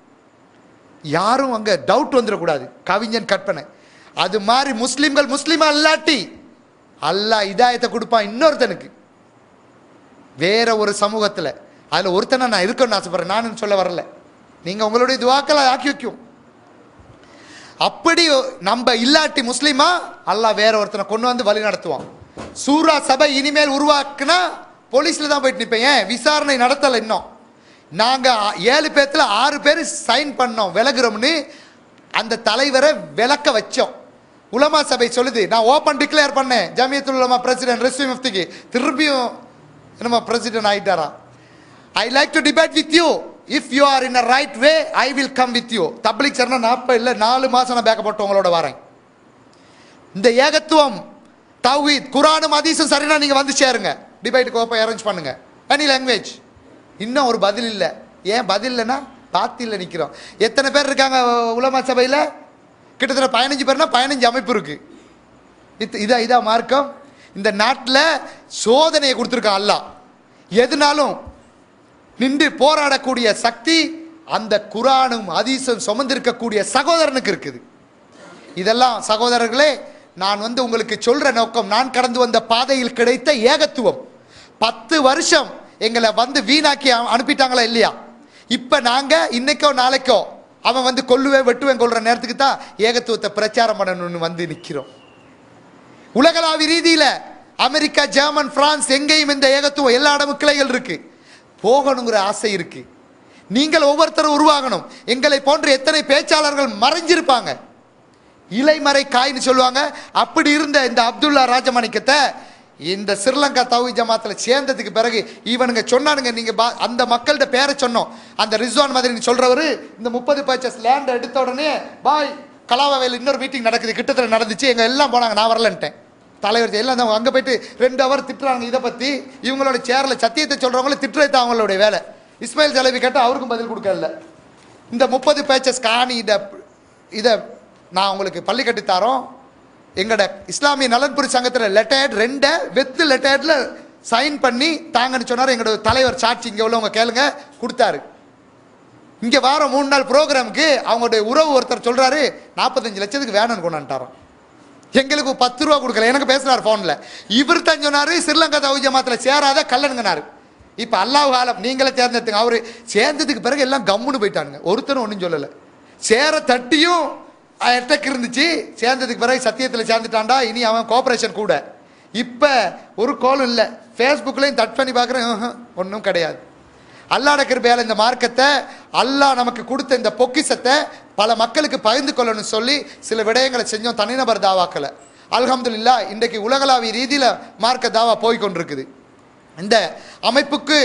யாரும் அங்க டவுட் வந்துடக்கூடாது கவிஞன் கற்பனை அது மாதிரி முஸ்லிம்கள் முஸ்லிமா இல்லாட்டி அல்லாஹ் இதாயத்தை கொடுப்பான் இன்னொருத்தனுக்கு வேற ஒரு சமூகத்துல அதுல ஒருத்தனை நான் இருக்கணும்னு ஆசைப்படுறேன் நானும் சொல்ல வரல நீங்க உங்களுடைய துவாக்களை ஆக்கி வைக்கும் அப்படி நம்ம இல்லாட்டி முஸ்லீமா அல்லாஹ் வேற ஒருத்தனை கொண்டு வந்து வழி நடத்துவான் சூரா சபை இனிமேல் உருவாக்குனா போலீஸ்ல தான் போயிட்டு நிற்பேன் ஏன் விசாரணை நடத்தலை இன்னும் நாங்க ஆ- ஏழு பேர்த்துல ஆறு பேர் சைன் பண்ணோம் விலகுறோம்னு அந்த தலைவரை விளக்க வச்சோம் உலமா சபை சொல்லுது நான் ஓப்பன் டிக்ளேர் பண்ணேன் ஜமியத்துல் உலமா பிரசிடென்ட் ரெஸ்வி முஃப்திக்கு திரும்பியும் என்னமா பிரசிடென்ட் ஆயிட்டாரா I like to debate with you if you are in a right way I will come with you தப்லிக் சரணா நாற்பது இல்லை நாலு மாசம் நான் பேக்கப்பட்டு உங்களோட வரேன் இந்த ஏகத்துவம் தௌஹீத் குரானும் அதீசும் சரினா நீங்க வந்து சேருங்க டிபேட்டுக்கு ஓப்பன் அரேஞ்ச் பண்ணுங்க எனி லாங்குவேஜ் இன்னும் ஒரு பதில் இல்லை ஏன் பதில் இல்லைன்னா பாத்தியில் நிற்கிறோம் எத்தனை பேர் இருக்காங்க உலமா சபையில் கிட்டத்தட்ட பதினஞ்சு பேர்னா பதினஞ்சு அமைப்பு இருக்கு இது இதா இதா மார்க்கம் இந்த நாட்டில் சோதனையை கொடுத்துருக்கான் அல்லாஹ் எதுனாலும் நின்று போராடக்கூடிய சக்தி அந்த குரானும் அதீசம் சுமந்திருக்கக்கூடிய சகோதரனுக்கு இருக்குது இதெல்லாம் சகோதரர்களே நான் வந்து உங்களுக்கு சொல்ற நோக்கம் நான் கடந்து வந்த பாதையில் கிடைத்த ஏகத்துவம் பத்து வருஷம் எங்களை வந்து வீணாக்கி அ- அனுப்பிட்டாங்களா இல்லையா இப்ப நாங்க இன்னைக்கோ நாளைக்கோ அவன் வந்து கொல்லுவேன் வெட்டுவேன் கொள்ற நேரத்துக்கு தான் ஏகத்துவத்தை பிரச்சாரம் பண்ணணும்னு வந்து நிக்கிறோம் உலகளாவிய ரீதியில அமெரிக்கா ஜெர்மன் பிரான்ஸ் எங்கேயும் இந்த ஏகத்துவம் எல்லா இடமும் கிளைகள் இருக்கு போகணுங்கிற ஆசை இருக்கு நீங்கள் ஒவ்வொருத்தரும் உருவாகணும் எங்களை போன்ற எத்தனை பேச்சாளர்கள் மறைஞ்சிருப்பாங்க இலைமறை காய்னு சொல்லுவாங்க அப்படி இருந்த இந்த அப்துல்லா ராஜமாணிக்கத்தை இந்த ஸ்ரீலங்கா தவி ஜமாத்துல சேர்ந்ததுக்கு பிறகு இவனுங்க சொன்னானுங்க நீங்க பா- அந்த மக்கள்கிட்ட பேரை சொன்னோம் அந்த ரிஸ்வான் மாதிரி சொல்றவரு இந்த முப்பது பர்ச்சஸ் லேண்ட் எடுத்த உடனே பாய் கலாவாவையில் இன்னொரு மீட்டிங் நடக்குது கிட்டத்தட்ட நடந்துச்சு எங்க எல்லாம் போனாங்க நான் வரலன்ட்டேன் தலைவர் எல்லாம் தான் அங்க போயிட்டு ரெண்டு அவர் திட்டுறாங்க இதை பத்தி இவங்களோட சேர்ல சத்தியத்தை சொல்றவங்கள திட்டுறது அவங்களுடைய வேலை இஸ்மாயில் ஜலபி கேட்டா அவருக்கும் பதில் கொடுக்கல இந்த முப்பது பேச்சஸ் காணி இதை இதை நான் உங்களுக்கு பள்ளி கட்டித் தரோம் எங்களோட இஸ்லாமிய நலன்புரி சங்கத்தில் லெட்டர்ட் ரெண்டை வெத்து லெட்டர்டில் சைன் பண்ணி தாங்கன்னு சொன்னார் எங்களோட தலைவர் சாட்சி இங்கே உள்ளவங்க கேளுங்க கொடுத்தாரு இங்கே வாரம் மூணு நாள் ப்ரோக்ராமுக்கு அவங்களுடைய உறவு ஒருத்தர் சொல்கிறாரு நாற்பத்தஞ்சு லட்சத்துக்கு வேணும்னு கொண்டாண்டாராம் எங்களுக்கு பத்து ரூபா கொடுக்கல எனக்கு பேசுறாரு ஃபோனில் இவர் தான் சொன்னாரு ஸ்ரீலங்கா தவி ஜமாத்தில் சேராத கல்லனுங்கனாரு இப்போ அல்லாஹ் ஆலம் நீங்களே தேர்ந்தெடுத்துங்க அவரு சேர்ந்ததுக்கு பிறகு எல்லாம் கம்முன்னு போயிட்டானுங்க ஒருத்தரும் ஒன்றும் சொல்லலை சேர தட்டியும் அட்டக் இருந்துச்சு சேர்ந்ததுக்கு பிறகு சத்தியத்தில் சேர்ந்துட்டான்டா இனி அவன் கோஆபரேஷன் கூட இப்போ ஒரு கோலும் இல்லை ஃபேஸ்புக்லேயும் தட் பண்ணி பார்க்குறேன் ஒன்றும் கிடையாது அல்லாட கிருபையால இந்த மார்க்கத்தை அல்லாஹ் நமக்கு கொடுத்த இந்த பொக்கிஷத்தை பல மக்களுக்கு பகிர்ந்து கொள்ளணும்னு சொல்லி சில விடயங்களை செஞ்சோம் தனிநபர் தாவாக்களை அல்ஹம்துலில்லாஹ் இன்றைக்கு உலகளாவிய ரீதியில் மார்க்க தாவா போய் கொண்டிருக்குது இந்த அமைப்புக்கு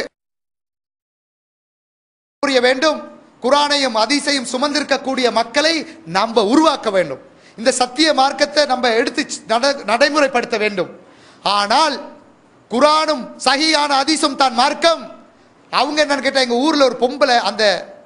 புரிய வேண்டும் குரானையும் அதிசையும் சுமந்திருக்கக்கூடிய மக்களை நம்ம உருவாக்க வேண்டும் இந்த சத்திய மார்க்கத்தை நம்ம எடுத்து நட- நடைமுறைப்படுத்த வேண்டும் ஆனால் குரானும் சகியான அதிசும் தான் மார்க்கம் அவங்க என்னன்னு கேட்டா எங்க ஊர்ல ஒரு பொம்பளை அந்த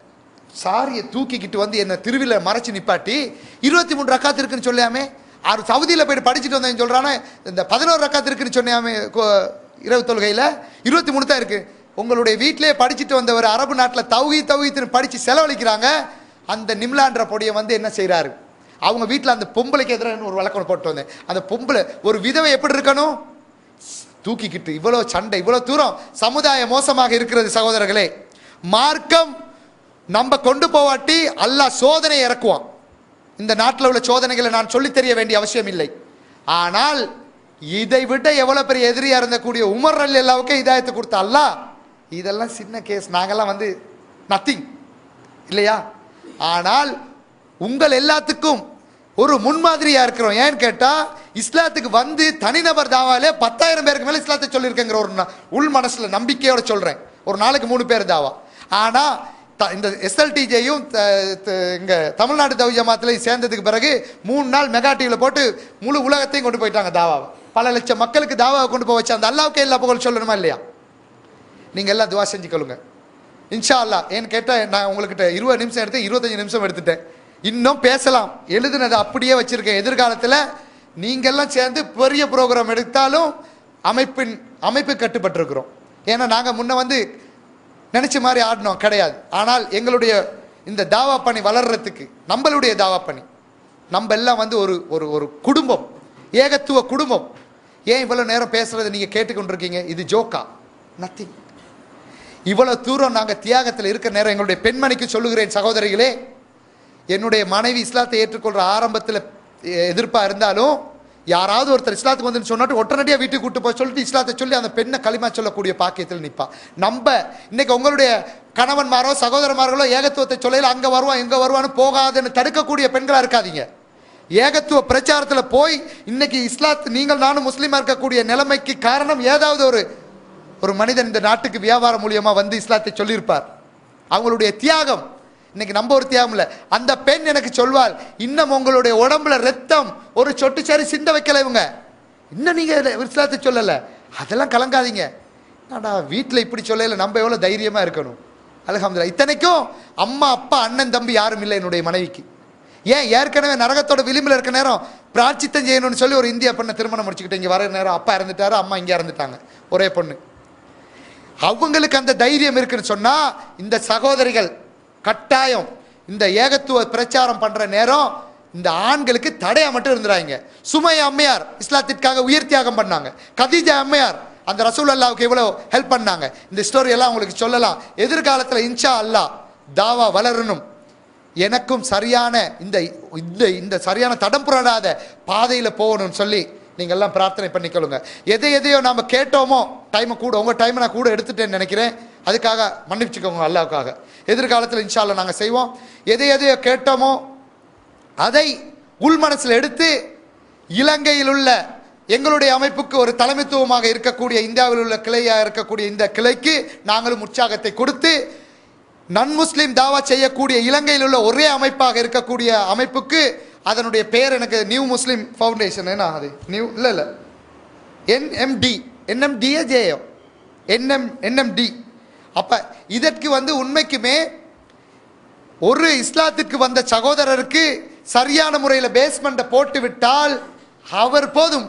சாரியை தூக்கிக்கிட்டு வந்து என்ன திருவிழா மறைச்சு நிப்பாட்டி இருபத்தி மூணு ரக்காத்து இருக்குன்னு சொல்லாமே ஆறு சவுதியில் போயிட்டு படிச்சுட்டு வந்தேன்னு சொல்றானே இந்த பதினோரு ரக்காத்து இருக்குன்னு சொன்னாமே கொ- இரவு தொழுகையில் இருபத்தி மூணு தான் இருக்கு உங்களுடைய வீட்டிலே படிச்சுட்டு வந்தவர் அரபு நாட்டில் தௌகி தௌகித்துன்னு படிச்சு செலவழிக்கிறாங்க அந்த நிம்லான்ற பொடியை வந்து என்ன செய்றாரு அவங்க வீட்டில் அந்த பொம்பளைக்கு எதிராக ஒரு வழக்கம் போட்டு வந்தேன் அந்த பொம்பளை ஒரு விதவை எப்படி இருக்கணும் தூக்கிக்கிட்டு இவ்வளோ சண்டை இவ்வளோ தூரம் சமுதாயம் மோசமாக இருக்கிறது சகோதரர்களே மார்க்கம் நம்ம கொண்டு போவாட்டி அல்லாஹ் சோதனை இறக்குவான் இந்த நாட்டில் உள்ள சோதனைகளை நான் சொல்லித் தெரிய வேண்டிய அவசியம் இல்லை ஆனால் இதை விட எவ்வளவு பெரிய எதிரியா இருந்தக்கூடிய உமர் அலி அல்லாவுக்கே இதாயத்தை கொடுத்த அல்லாஹ் இதெல்லாம் சின்ன கேஸ் நாங்கெல்லாம் வந்து நத்திங் இல்லையா ஆனால் உங்கள் எல்லாத்துக்கும் ஒரு முன்மாதிரியா இருக்கிறோம் ஏன்னு கேட்டா இஸ்லாத்துக்கு வந்து தனிநபர் தாவாலே பத்தாயிரம் பேருக்கு மேல இஸ்லாத்தை சொல்லியிருக்கேங்கிற ஒரு ந- உள் மனசுல நம்பிக்கையோட சொல்றேன் ஒரு நாளைக்கு மூணு பேர் தாவா ஆனா த- இந்த எஸ்எல்டிஜேயும் இங்க தமிழ்நாடு தவி ஜமாத்துலையும் சேர்ந்ததுக்கு பிறகு மூணு நாள் மெகா டிவியில் போட்டு முழு உலகத்தையும் கொண்டு போயிட்டாங்க தாவாவை பல லட்சம் மக்களுக்கு தாவாவை கொண்டு போய் வச்சு அந்த அல்லாவுக்கே எல்லா புகழ் சொல்லணுமா இல்லையா நீங்க எல்லாம் துவா செஞ்சுக்கொள்ளுங்க இன்ஷா அல்லாஹ் ஏன்னு கேட்டால் நான் உங்கள்கிட்ட இருபது நிமிஷம் எடுத்து இருபத்தஞ்சு நிமிஷம் எடுத்துட்டேன் இன்னும் பேசலாம் எழுதுனதை அப்படியே வச்சிருக்கேன் எதிர்காலத்தில் நீங்கெல்லாம் சேர்ந்து பெரிய ப்ரோக்ராம் எடுத்தாலும் அமைப்பின் அமைப்பு கட்டுப்பட்டிருக்கிறோம் ஏன்னா நாங்கள் முன்ன வந்து நினைச்ச மாதிரி ஆடினோம் கிடையாது ஆனால் எங்களுடைய இந்த தாவா பணி வளர்றதுக்கு நம்மளுடைய தாவா பணி நம்ம எல்லாம் வந்து ஒரு ஒரு ஒரு குடும்பம் ஏகத்துவ குடும்பம் ஏன் இவ்வளவு நேரம் பேசுறதை நீங்க கேட்டுக்கொண்டிருக்கீங்க இது ஜோக்கா நத்திங் இவ்வளவு தூரம் நாங்க தியாகத்தில் இருக்கிற நேரம் எங்களுடைய பெண்மணிக்கு சொல்லுகிறேன் சகோதரிகளே என்னுடைய மனைவி இஸ்லாத்தை ஏற்றுக்கொள்கிற ஆரம்பத்தில் எதிர்ப்பாக இருந்தாலும் யாராவது ஒருத்தர் இஸ்லாத்துக்கு வந்து சொன்னாட்டு ஒட்டனடியாக வீட்டுக்கு கூட்டு போய் சொல்லிட்டு இஸ்லாத்தை சொல்லி அந்த பெண்ணை களிமா சொல்லக்கூடிய பாக்கியத்தில் நிற்பா நம்ப இன்னைக்கு உங்களுடைய கணவன்மாரோ சகோதரமார்களோ ஏகத்துவத்தை சொல்லையில் அங்கே வருவான் இங்கே வருவான்னு போகாதுன்னு தடுக்கக்கூடிய பெண்களாக இருக்காதீங்க ஏகத்துவ பிரச்சாரத்தில் போய் இன்னைக்கு இஸ்லாத் நீங்கள் நானும் முஸ்லீமாக இருக்கக்கூடிய நிலைமைக்கு காரணம் ஏதாவது ஒரு ஒரு மனிதன் இந்த நாட்டுக்கு வியாபாரம் மூலியமா வந்து இஸ்லாத்தை சொல்லியிருப்பார் அவங்களுடைய தியாகம் இன்னைக்கு நம்ம ஒரு தியாகம் இல்லை அந்த பெண் எனக்கு சொல்வாள் இன்னும் உங்களுடைய உடம்புல ரத்தம் ஒரு சொட்டு சரி சிந்த வைக்கல இவங்க இன்னும் நீங்க இதை இஸ்லாத்தை சொல்லல அதெல்லாம் கலங்காதீங்க நாடா வீட்டில் இப்படி சொல்லல நம்ம எவ்வளோ தைரியமா இருக்கணும் அல்ஹம்துலில்லாஹ் இத்தனைக்கும் அம்மா அப்பா அண்ணன் தம்பி யாரும் இல்லை என்னுடைய மனைவிக்கு ஏன் ஏற்கனவே நரகத்தோட விளிம்பில் இருக்க நேரம் பிராட்சித்தம் செய்யணும்னு சொல்லி ஒரு இந்திய பெண்ணை திருமணம் முடிச்சுக்கிட்டு இங்கே வர நேரம் அப்பா இறந்துட்டாரு அம்மா இங்கே இறந்துட்டாங்க ஒரே பொண்ணு அவங்களுக்கு அந்த தைரியம் இருக்குன்னு சொன்னா இந்த சகோதரிகள் கட்டாயம் இந்த ஏகத்துவ பிரச்சாரம் பண்ற நேரம் இந்த ஆண்களுக்கு தடையா மட்டும் இருந்துறாங்க சுமை அம்மையார் இஸ்லாத்திற்காக உயிர் தியாகம் பண்ணாங்க கதீஜா அம்மையார் அந்த ரசூல் அல்லாவுக்கு எவ்வளவு ஹெல்ப் பண்ணாங்க இந்த ஸ்டோரி எல்லாம் உங்களுக்கு சொல்லலாம் எதிர்காலத்துல இன்ஷா அல்லாஹ் தாவா வளரணும் எனக்கும் சரியான இந்த இந்த இந்த சரியான தடம் புரடாத பாதையில போகணும்னு சொல்லி நீங்க எல்லாம் பிரார்த்தனை பண்ணிக்கொள்ளுங்க எதை எதையோ நாம கேட்டோமோ டைமை கூட உங்க டைமை நான் கூட எடுத்துட்டேன்னு நினைக்கிறேன் அதுக்காக மன்னிச்சுக்கோங்க அல்லாவுக்காக எதிர்காலத்தில் இன்ஷால்ல நாங்கள் செய்வோம் எதை எதையோ கேட்டோமோ அதை உள்மனசில் எடுத்து இலங்கையில் உள்ள எங்களுடைய அமைப்புக்கு ஒரு தலைமைத்துவமாக இருக்கக்கூடிய இந்தியாவில் உள்ள கிளையாக இருக்கக்கூடிய இந்த கிளைக்கு நாங்களும் உற்சாகத்தை கொடுத்து நன்முஸ்லிம் தாவா செய்யக்கூடிய இலங்கையில் உள்ள ஒரே அமைப்பாக இருக்கக்கூடிய அமைப்புக்கு அதனுடைய பெயர் எனக்கு நியூ முஸ்லிம் ஃபவுண்டேஷன் என்ன அது நியூ இல்லை இல்லை என்எம்டி என்எம்டிஏ ஜேயோ என்எம் என்எம்டி அப்போ இதற்கு வந்து உண்மைக்குமே ஒரு இஸ்லாத்துக்கு வந்த சகோதரருக்கு சரியான முறையில் பேஸ்மெண்ட்டை போட்டு விட்டால் அவர் போதும்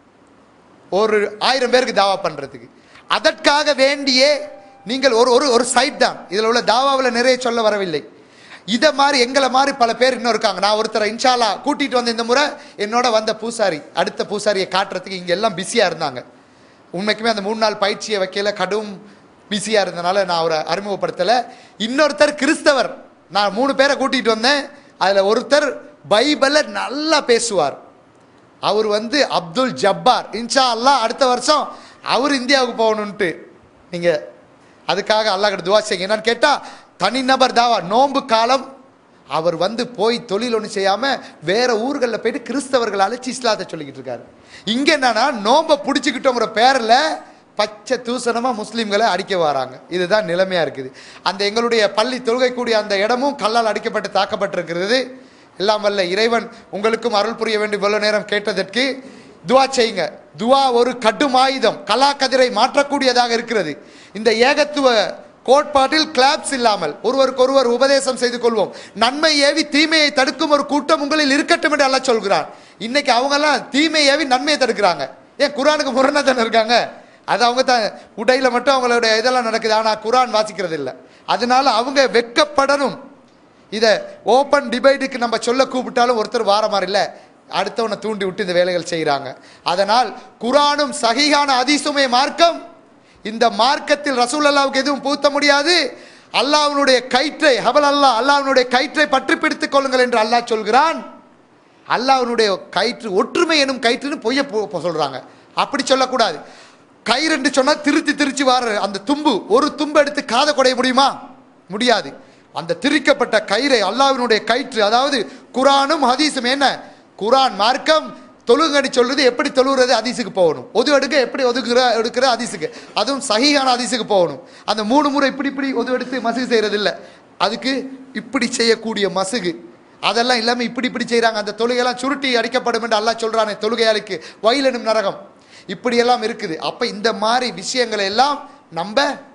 ஒரு ஆயிரம் பேருக்கு தாவா பண்ணுறதுக்கு அதற்காக வேண்டியே நீங்கள் ஒரு ஒரு ஒரு சைட் தான் இதில் உள்ள தாவாவில் நிறைய சொல்ல வரவில்லை இதை மாதிரி எங்களை மாதிரி பல பேர் இன்னும் இருக்காங்க நான் ஒருத்தரை இன்ஷாலா கூட்டிகிட்டு வந்த இந்த முறை என்னோட வந்த பூசாரி அடுத்த பூசாரியை காட்டுறதுக்கு இங்கே எல்லாம் பிஸியாக இருந்தாங்க உண்மைக்குமே அந்த மூணு நாள் பயிற்சியை வைக்கல கடும் பிஸியாக இருந்தனால நான் அவரை அறிமுகப்படுத்தலை இன்னொருத்தர் கிறிஸ்தவர் நான் மூணு பேரை கூட்டிகிட்டு வந்தேன் அதில் ஒருத்தர் பைபிளை நல்லா பேசுவார் அவர் வந்து அப்துல் ஜப்பார் இன்ஷா அல்லாஹ் அடுத்த வருஷம் அவர் இந்தியாவுக்கு போகணுன்ட்டு நீங்கள் அதுக்காக அல்லாஹ் கிட்ட துவா செய்யுங்க என்னன்னு கேட்டால் தனிநபர் தாவா நோன்பு காலம் அவர் வந்து போய் தொழில் ஒன்றும் செய்யாமல் வேற ஊர்களில் போயிட்டு கிறிஸ்தவர்கள் அழைச்சி இஸ்லாத்தை சொல்லிக்கிட்டு இருக்காரு இங்கே என்னன்னா நோன்பை பிடிச்சிக்கிட்டோங்கிற பேரில் பச்சை தூசணமாக முஸ்லீம்களை அடிக்க வராங்க இதுதான் நிலைமையாக இருக்குது அந்த எங்களுடைய பள்ளி தொழுகை கூடிய அந்த இடமும் கல்லால் அடிக்கப்பட்டு தாக்கப்பட்டிருக்கிறது எல்லாம் வல்ல இறைவன் உங்களுக்கும் அருள் புரிய வேண்டும் இவ்வளவு நேரம் கேட்டதற்கு துவா செய்யுங்க துவா ஒரு கடும் ஆயுதம் கலாக்கதிரை மாற்றக்கூடியதாக இருக்கிறது இந்த ஏகத்துவ கோட்பாட்டில் கிளாப்ஸ் இல்லாமல் ஒருவருக்கு ஒருவர் உபதேசம் செய்து கொள்வோம் நன்மை ஏவி தீமையை தடுக்கும் ஒரு கூட்டம் உங்களில் இருக்கட்டும் என்று அல்லாஹ் சொல்கிறான் இன்னைக்கு அவங்கெல்லாம் தீமை ஏவி நன்மையை தடுக்கிறாங்க ஏன் குரானுக்கு முரணா தானே இருக்காங்க அது அவங்க தான் உடையில மட்டும் அவங்களுடைய இதெல்லாம் நடக்குது ஆனால் குரான் வாசிக்கிறது இல்லை அதனால அவங்க வெட்கப்படணும் இதை ஓப்பன் டிபேட்டுக்கு நம்ம சொல்ல கூப்பிட்டாலும் ஒருத்தர் வார மாதிரி இல்லை அடுத்தவனை தூண்டி விட்டு இந்த வேலைகள் செய்கிறாங்க அதனால் குரானும் சகிகான அதிசுமை மார்க்கம் இந்த மார்க்கத்தில் ரசூல் அல்லாவுக்கு எதுவும் பூத்த முடியாது அல்லாஹ்வினுடைய கயிற்றை ஹபல் அல்லாஹ் அல்லாஹ்வினுடைய கயிற்றை பற்றி பிடித்துக் கொள்ளுங்கள் என்று அல்லாஹ் சொல்கிறான் அல்லாஹ்வினுடைய கயிற்று ஒற்றுமை எனும் கயிற்றுன்னு பொய்ய போ- போ- சொல்றாங்க அப்படி சொல்லக்கூடாது கயிறு என்று சொன்னா திருத்தி திருச்சி வர அந்த தும்பு ஒரு தும்பு எடுத்து காதை குடைய முடியுமா முடியாது அந்த திரிக்கப்பட்ட கயிறை அல்லாஹ்வினுடைய கயிற்று அதாவது குரானும் ஹதீஸும் என்ன குரான் மார்க்கம் தொழுங்கடி சொல்றது எப்படி தொழுகிறது ஹதீஸுக்கு போகணும் ஒது எடுக்க எப்படி ஒதுக்குற எடுக்கிற ஹதீஸுக்கு அதுவும் சஹீஹான ஹதீஸுக்கு போகணும் அந்த மூணு முறை இப்படி இப்படி ஒது எடுத்து மசுகு செய்யறது இல்ல அதுக்கு இப்படி செய்யக்கூடிய மசுகு அதெல்லாம் இல்லாமல் இப்படி இப்படி செய்கிறாங்க அந்த தொழுகையெல்லாம் சுருட்டி அடிக்கப்படும் என்று அல்லாஹ் சொல்றானே தொழுகையாளிக்கு வயலனும் நரகம் இப்படியெல்லாம் இருக்குது அப்போ இந்த மாதிரி விஷயங்களை எல்லாம் நம்ம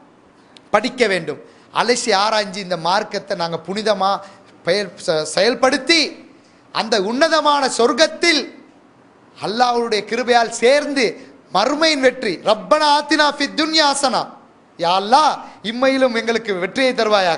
படிக்க வேண்டும் அலசி ஆராய்ஞ்சு இந்த மார்க்கத்தை நாங்கள் புனிதமாக பெயர் ச- செயல்படுத்தி அந்த உன்னதமான சொர்க்கத்தில் அல்லாஹ்வுடைய கிருபையால் சேர்ந்து மறுமையின் வெற்றி ரப்பனா ஆத்தினா ஃபி துன்யா ஹசனா யா அல்லாஹ் இம்மையிலும் எங்களுக்கு வெற்றியை தருவாயாக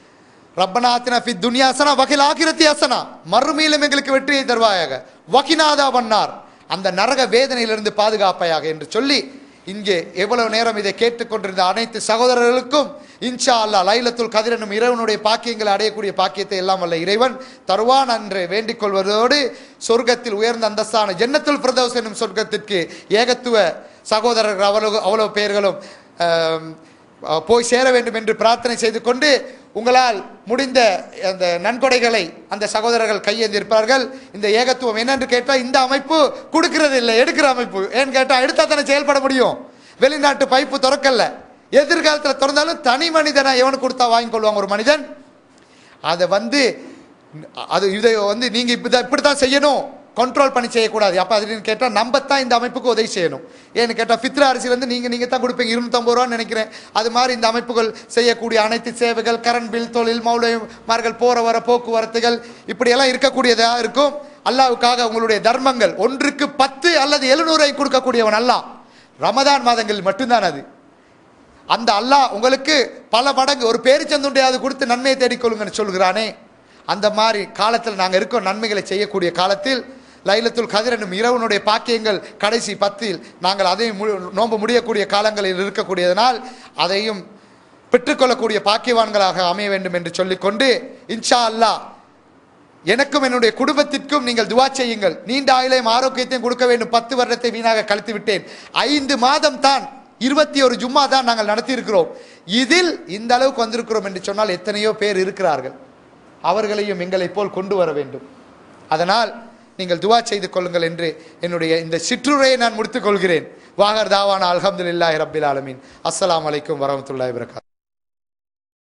ரப்பனா ஆத்தினா ஃபி துன்யா ஹசனா வகில் ஆகிரத்தி ஹசனா மறுமையிலும் எங்களுக்கு வெற்றியை தருவாயாக வகினாதா பண்ணார் அந்த நரக வேதனையிலிருந்து பாதுகாப்பாயாக என்று சொல்லி இங்கே எவ்வளவு நேரம் இதை கேட்டுக்கொண்டிருந்த அனைத்து சகோதரர்களுக்கும் இன்ஷா அல்லாஹ் லைலத்துல் கதிர் என்னும் இறைவனுடைய பாக்கியங்களை அடையக்கூடிய பாக்கியத்தை எல்லாம் வல்ல இறைவன் தருவான் என்று வேண்டிக் கொள்வதோடு சொர்க்கத்தில் உயர்ந்த அந்தஸ்தான ஜன்னத்துல் பிரதோஸ் என்னும் சொர்க்கத்திற்கு ஏகத்துவ சகோதரர்கள் அவ்வளவு அவ்வளவு பேர்களும் ஆம், அஹ், போய் சேர வேண்டும் என்று பிரார்த்தனை செய்து கொண்டு உங்களால் முடிந்த அந்த நன்கொடைகளை அந்த சகோதரர்கள் கையேந்திருப்பார்கள் இந்த ஏகத்துவம் என்னென்று கேட்டால் இந்த அமைப்பு கொடுக்கிறது இல்லை எடுக்கிற அமைப்பு ஏன்னு கேட்டால் எடுத்தா தானே செயல்பட முடியும் வெளிநாட்டு பைப்பு திறக்கல எதிர்காலத்தில் திறந்தாலும் தனி மனிதனை எவனு கொடுத்தா வாங்கி கொள்வாங்க ஒரு மனிதன் அதை வந்து அது இதை வந்து நீங்க இப்படி இப்படி தான் செய்யணும் கண்ட்ரோல் பண்ணி செய்யக்கூடாது அப்போ அதுன்னு கேட்டால் நம்ம தான் இந்த அமைப்புக்கு உதவி செய்யணும் ஏன்னு கேட்டால் ஃபித்ரா அரிசி வந்து நீங்கள் நீங்கள் தான் கொடுப்பீங்க இருநூத்தம்பது ரூபான்னு நினைக்கிறேன் அது மாதிரி இந்த அமைப்புகள் செய்யக்கூடிய அனைத்து சேவைகள் கரண்ட் பில் தொழில் மௌலியமார்கள் போகிற வர போக்குவரத்துகள் இப்படியெல்லாம் இருக்கக்கூடியதாக இருக்கும் அல்லாவுக்காக உங்களுடைய தர்மங்கள் ஒன்றுக்கு பத்து அல்லது எழுநூறை கொடுக்கக்கூடியவன் அல்லாஹ் ரமதான் மாதங்கள் மட்டும்தான் அது அந்த அல்லாஹ் உங்களுக்கு பல மடங்கு ஒரு பேரிச்சந்துண்டையாவது கொடுத்து நன்மையை தேடிக்கொள்ளுங்கன்னு சொல்கிறானே அந்த மாதிரி காலத்தில் நாங்கள் இருக்கோம் நன்மைகளை செய்யக்கூடிய காலத்தில் லைலத்துல் கதிர் என்னும் இரவனுடைய பாக்கியங்கள் கடைசி பத்தில் நாங்கள் அதையும் மு நோன்பு முடியக்கூடிய காலங்களில் இருக்கக்கூடியதனால் அதையும் பெற்றுக்கொள்ளக்கூடிய பாக்கியவான்களாக அமைய வேண்டும் என்று சொல்லிக்கொண்டு இன்ஷா அல்லாஹ் எனக்கும் என்னுடைய குடும்பத்திற்கும் நீங்கள் துவா செய்யுங்கள் நீண்ட ஆயுளையும் ஆரோக்கியத்தையும் கொடுக்க வேண்டும் பத்து வருடத்தை வீணாக கழித்து விட்டேன் ஐந்து மாதம் தான் இருபத்தி ஒரு ஜும்மா தான் நாங்கள் நடத்தி இருக்கிறோம் இதில் இந்த அளவுக்கு வந்திருக்கிறோம் என்று சொன்னால் எத்தனையோ பேர் இருக்கிறார்கள் அவர்களையும் எங்களைப் போல் கொண்டு வர வேண்டும் அதனால் நீங்கள் துவா செய்து கொள்ளுங்கள் என்று என்னுடைய இந்த சிற்றுரையை நான் முடித்துக் கொள்கிறேன் வாகர் தாவான அல்ஹம்துலில்லாஹி ரப்பில் ஆலமீன் அஸ்ஸலாமு அலைக்கும் வரஹ்மத்துல்லாஹி வபரகாத்துஹு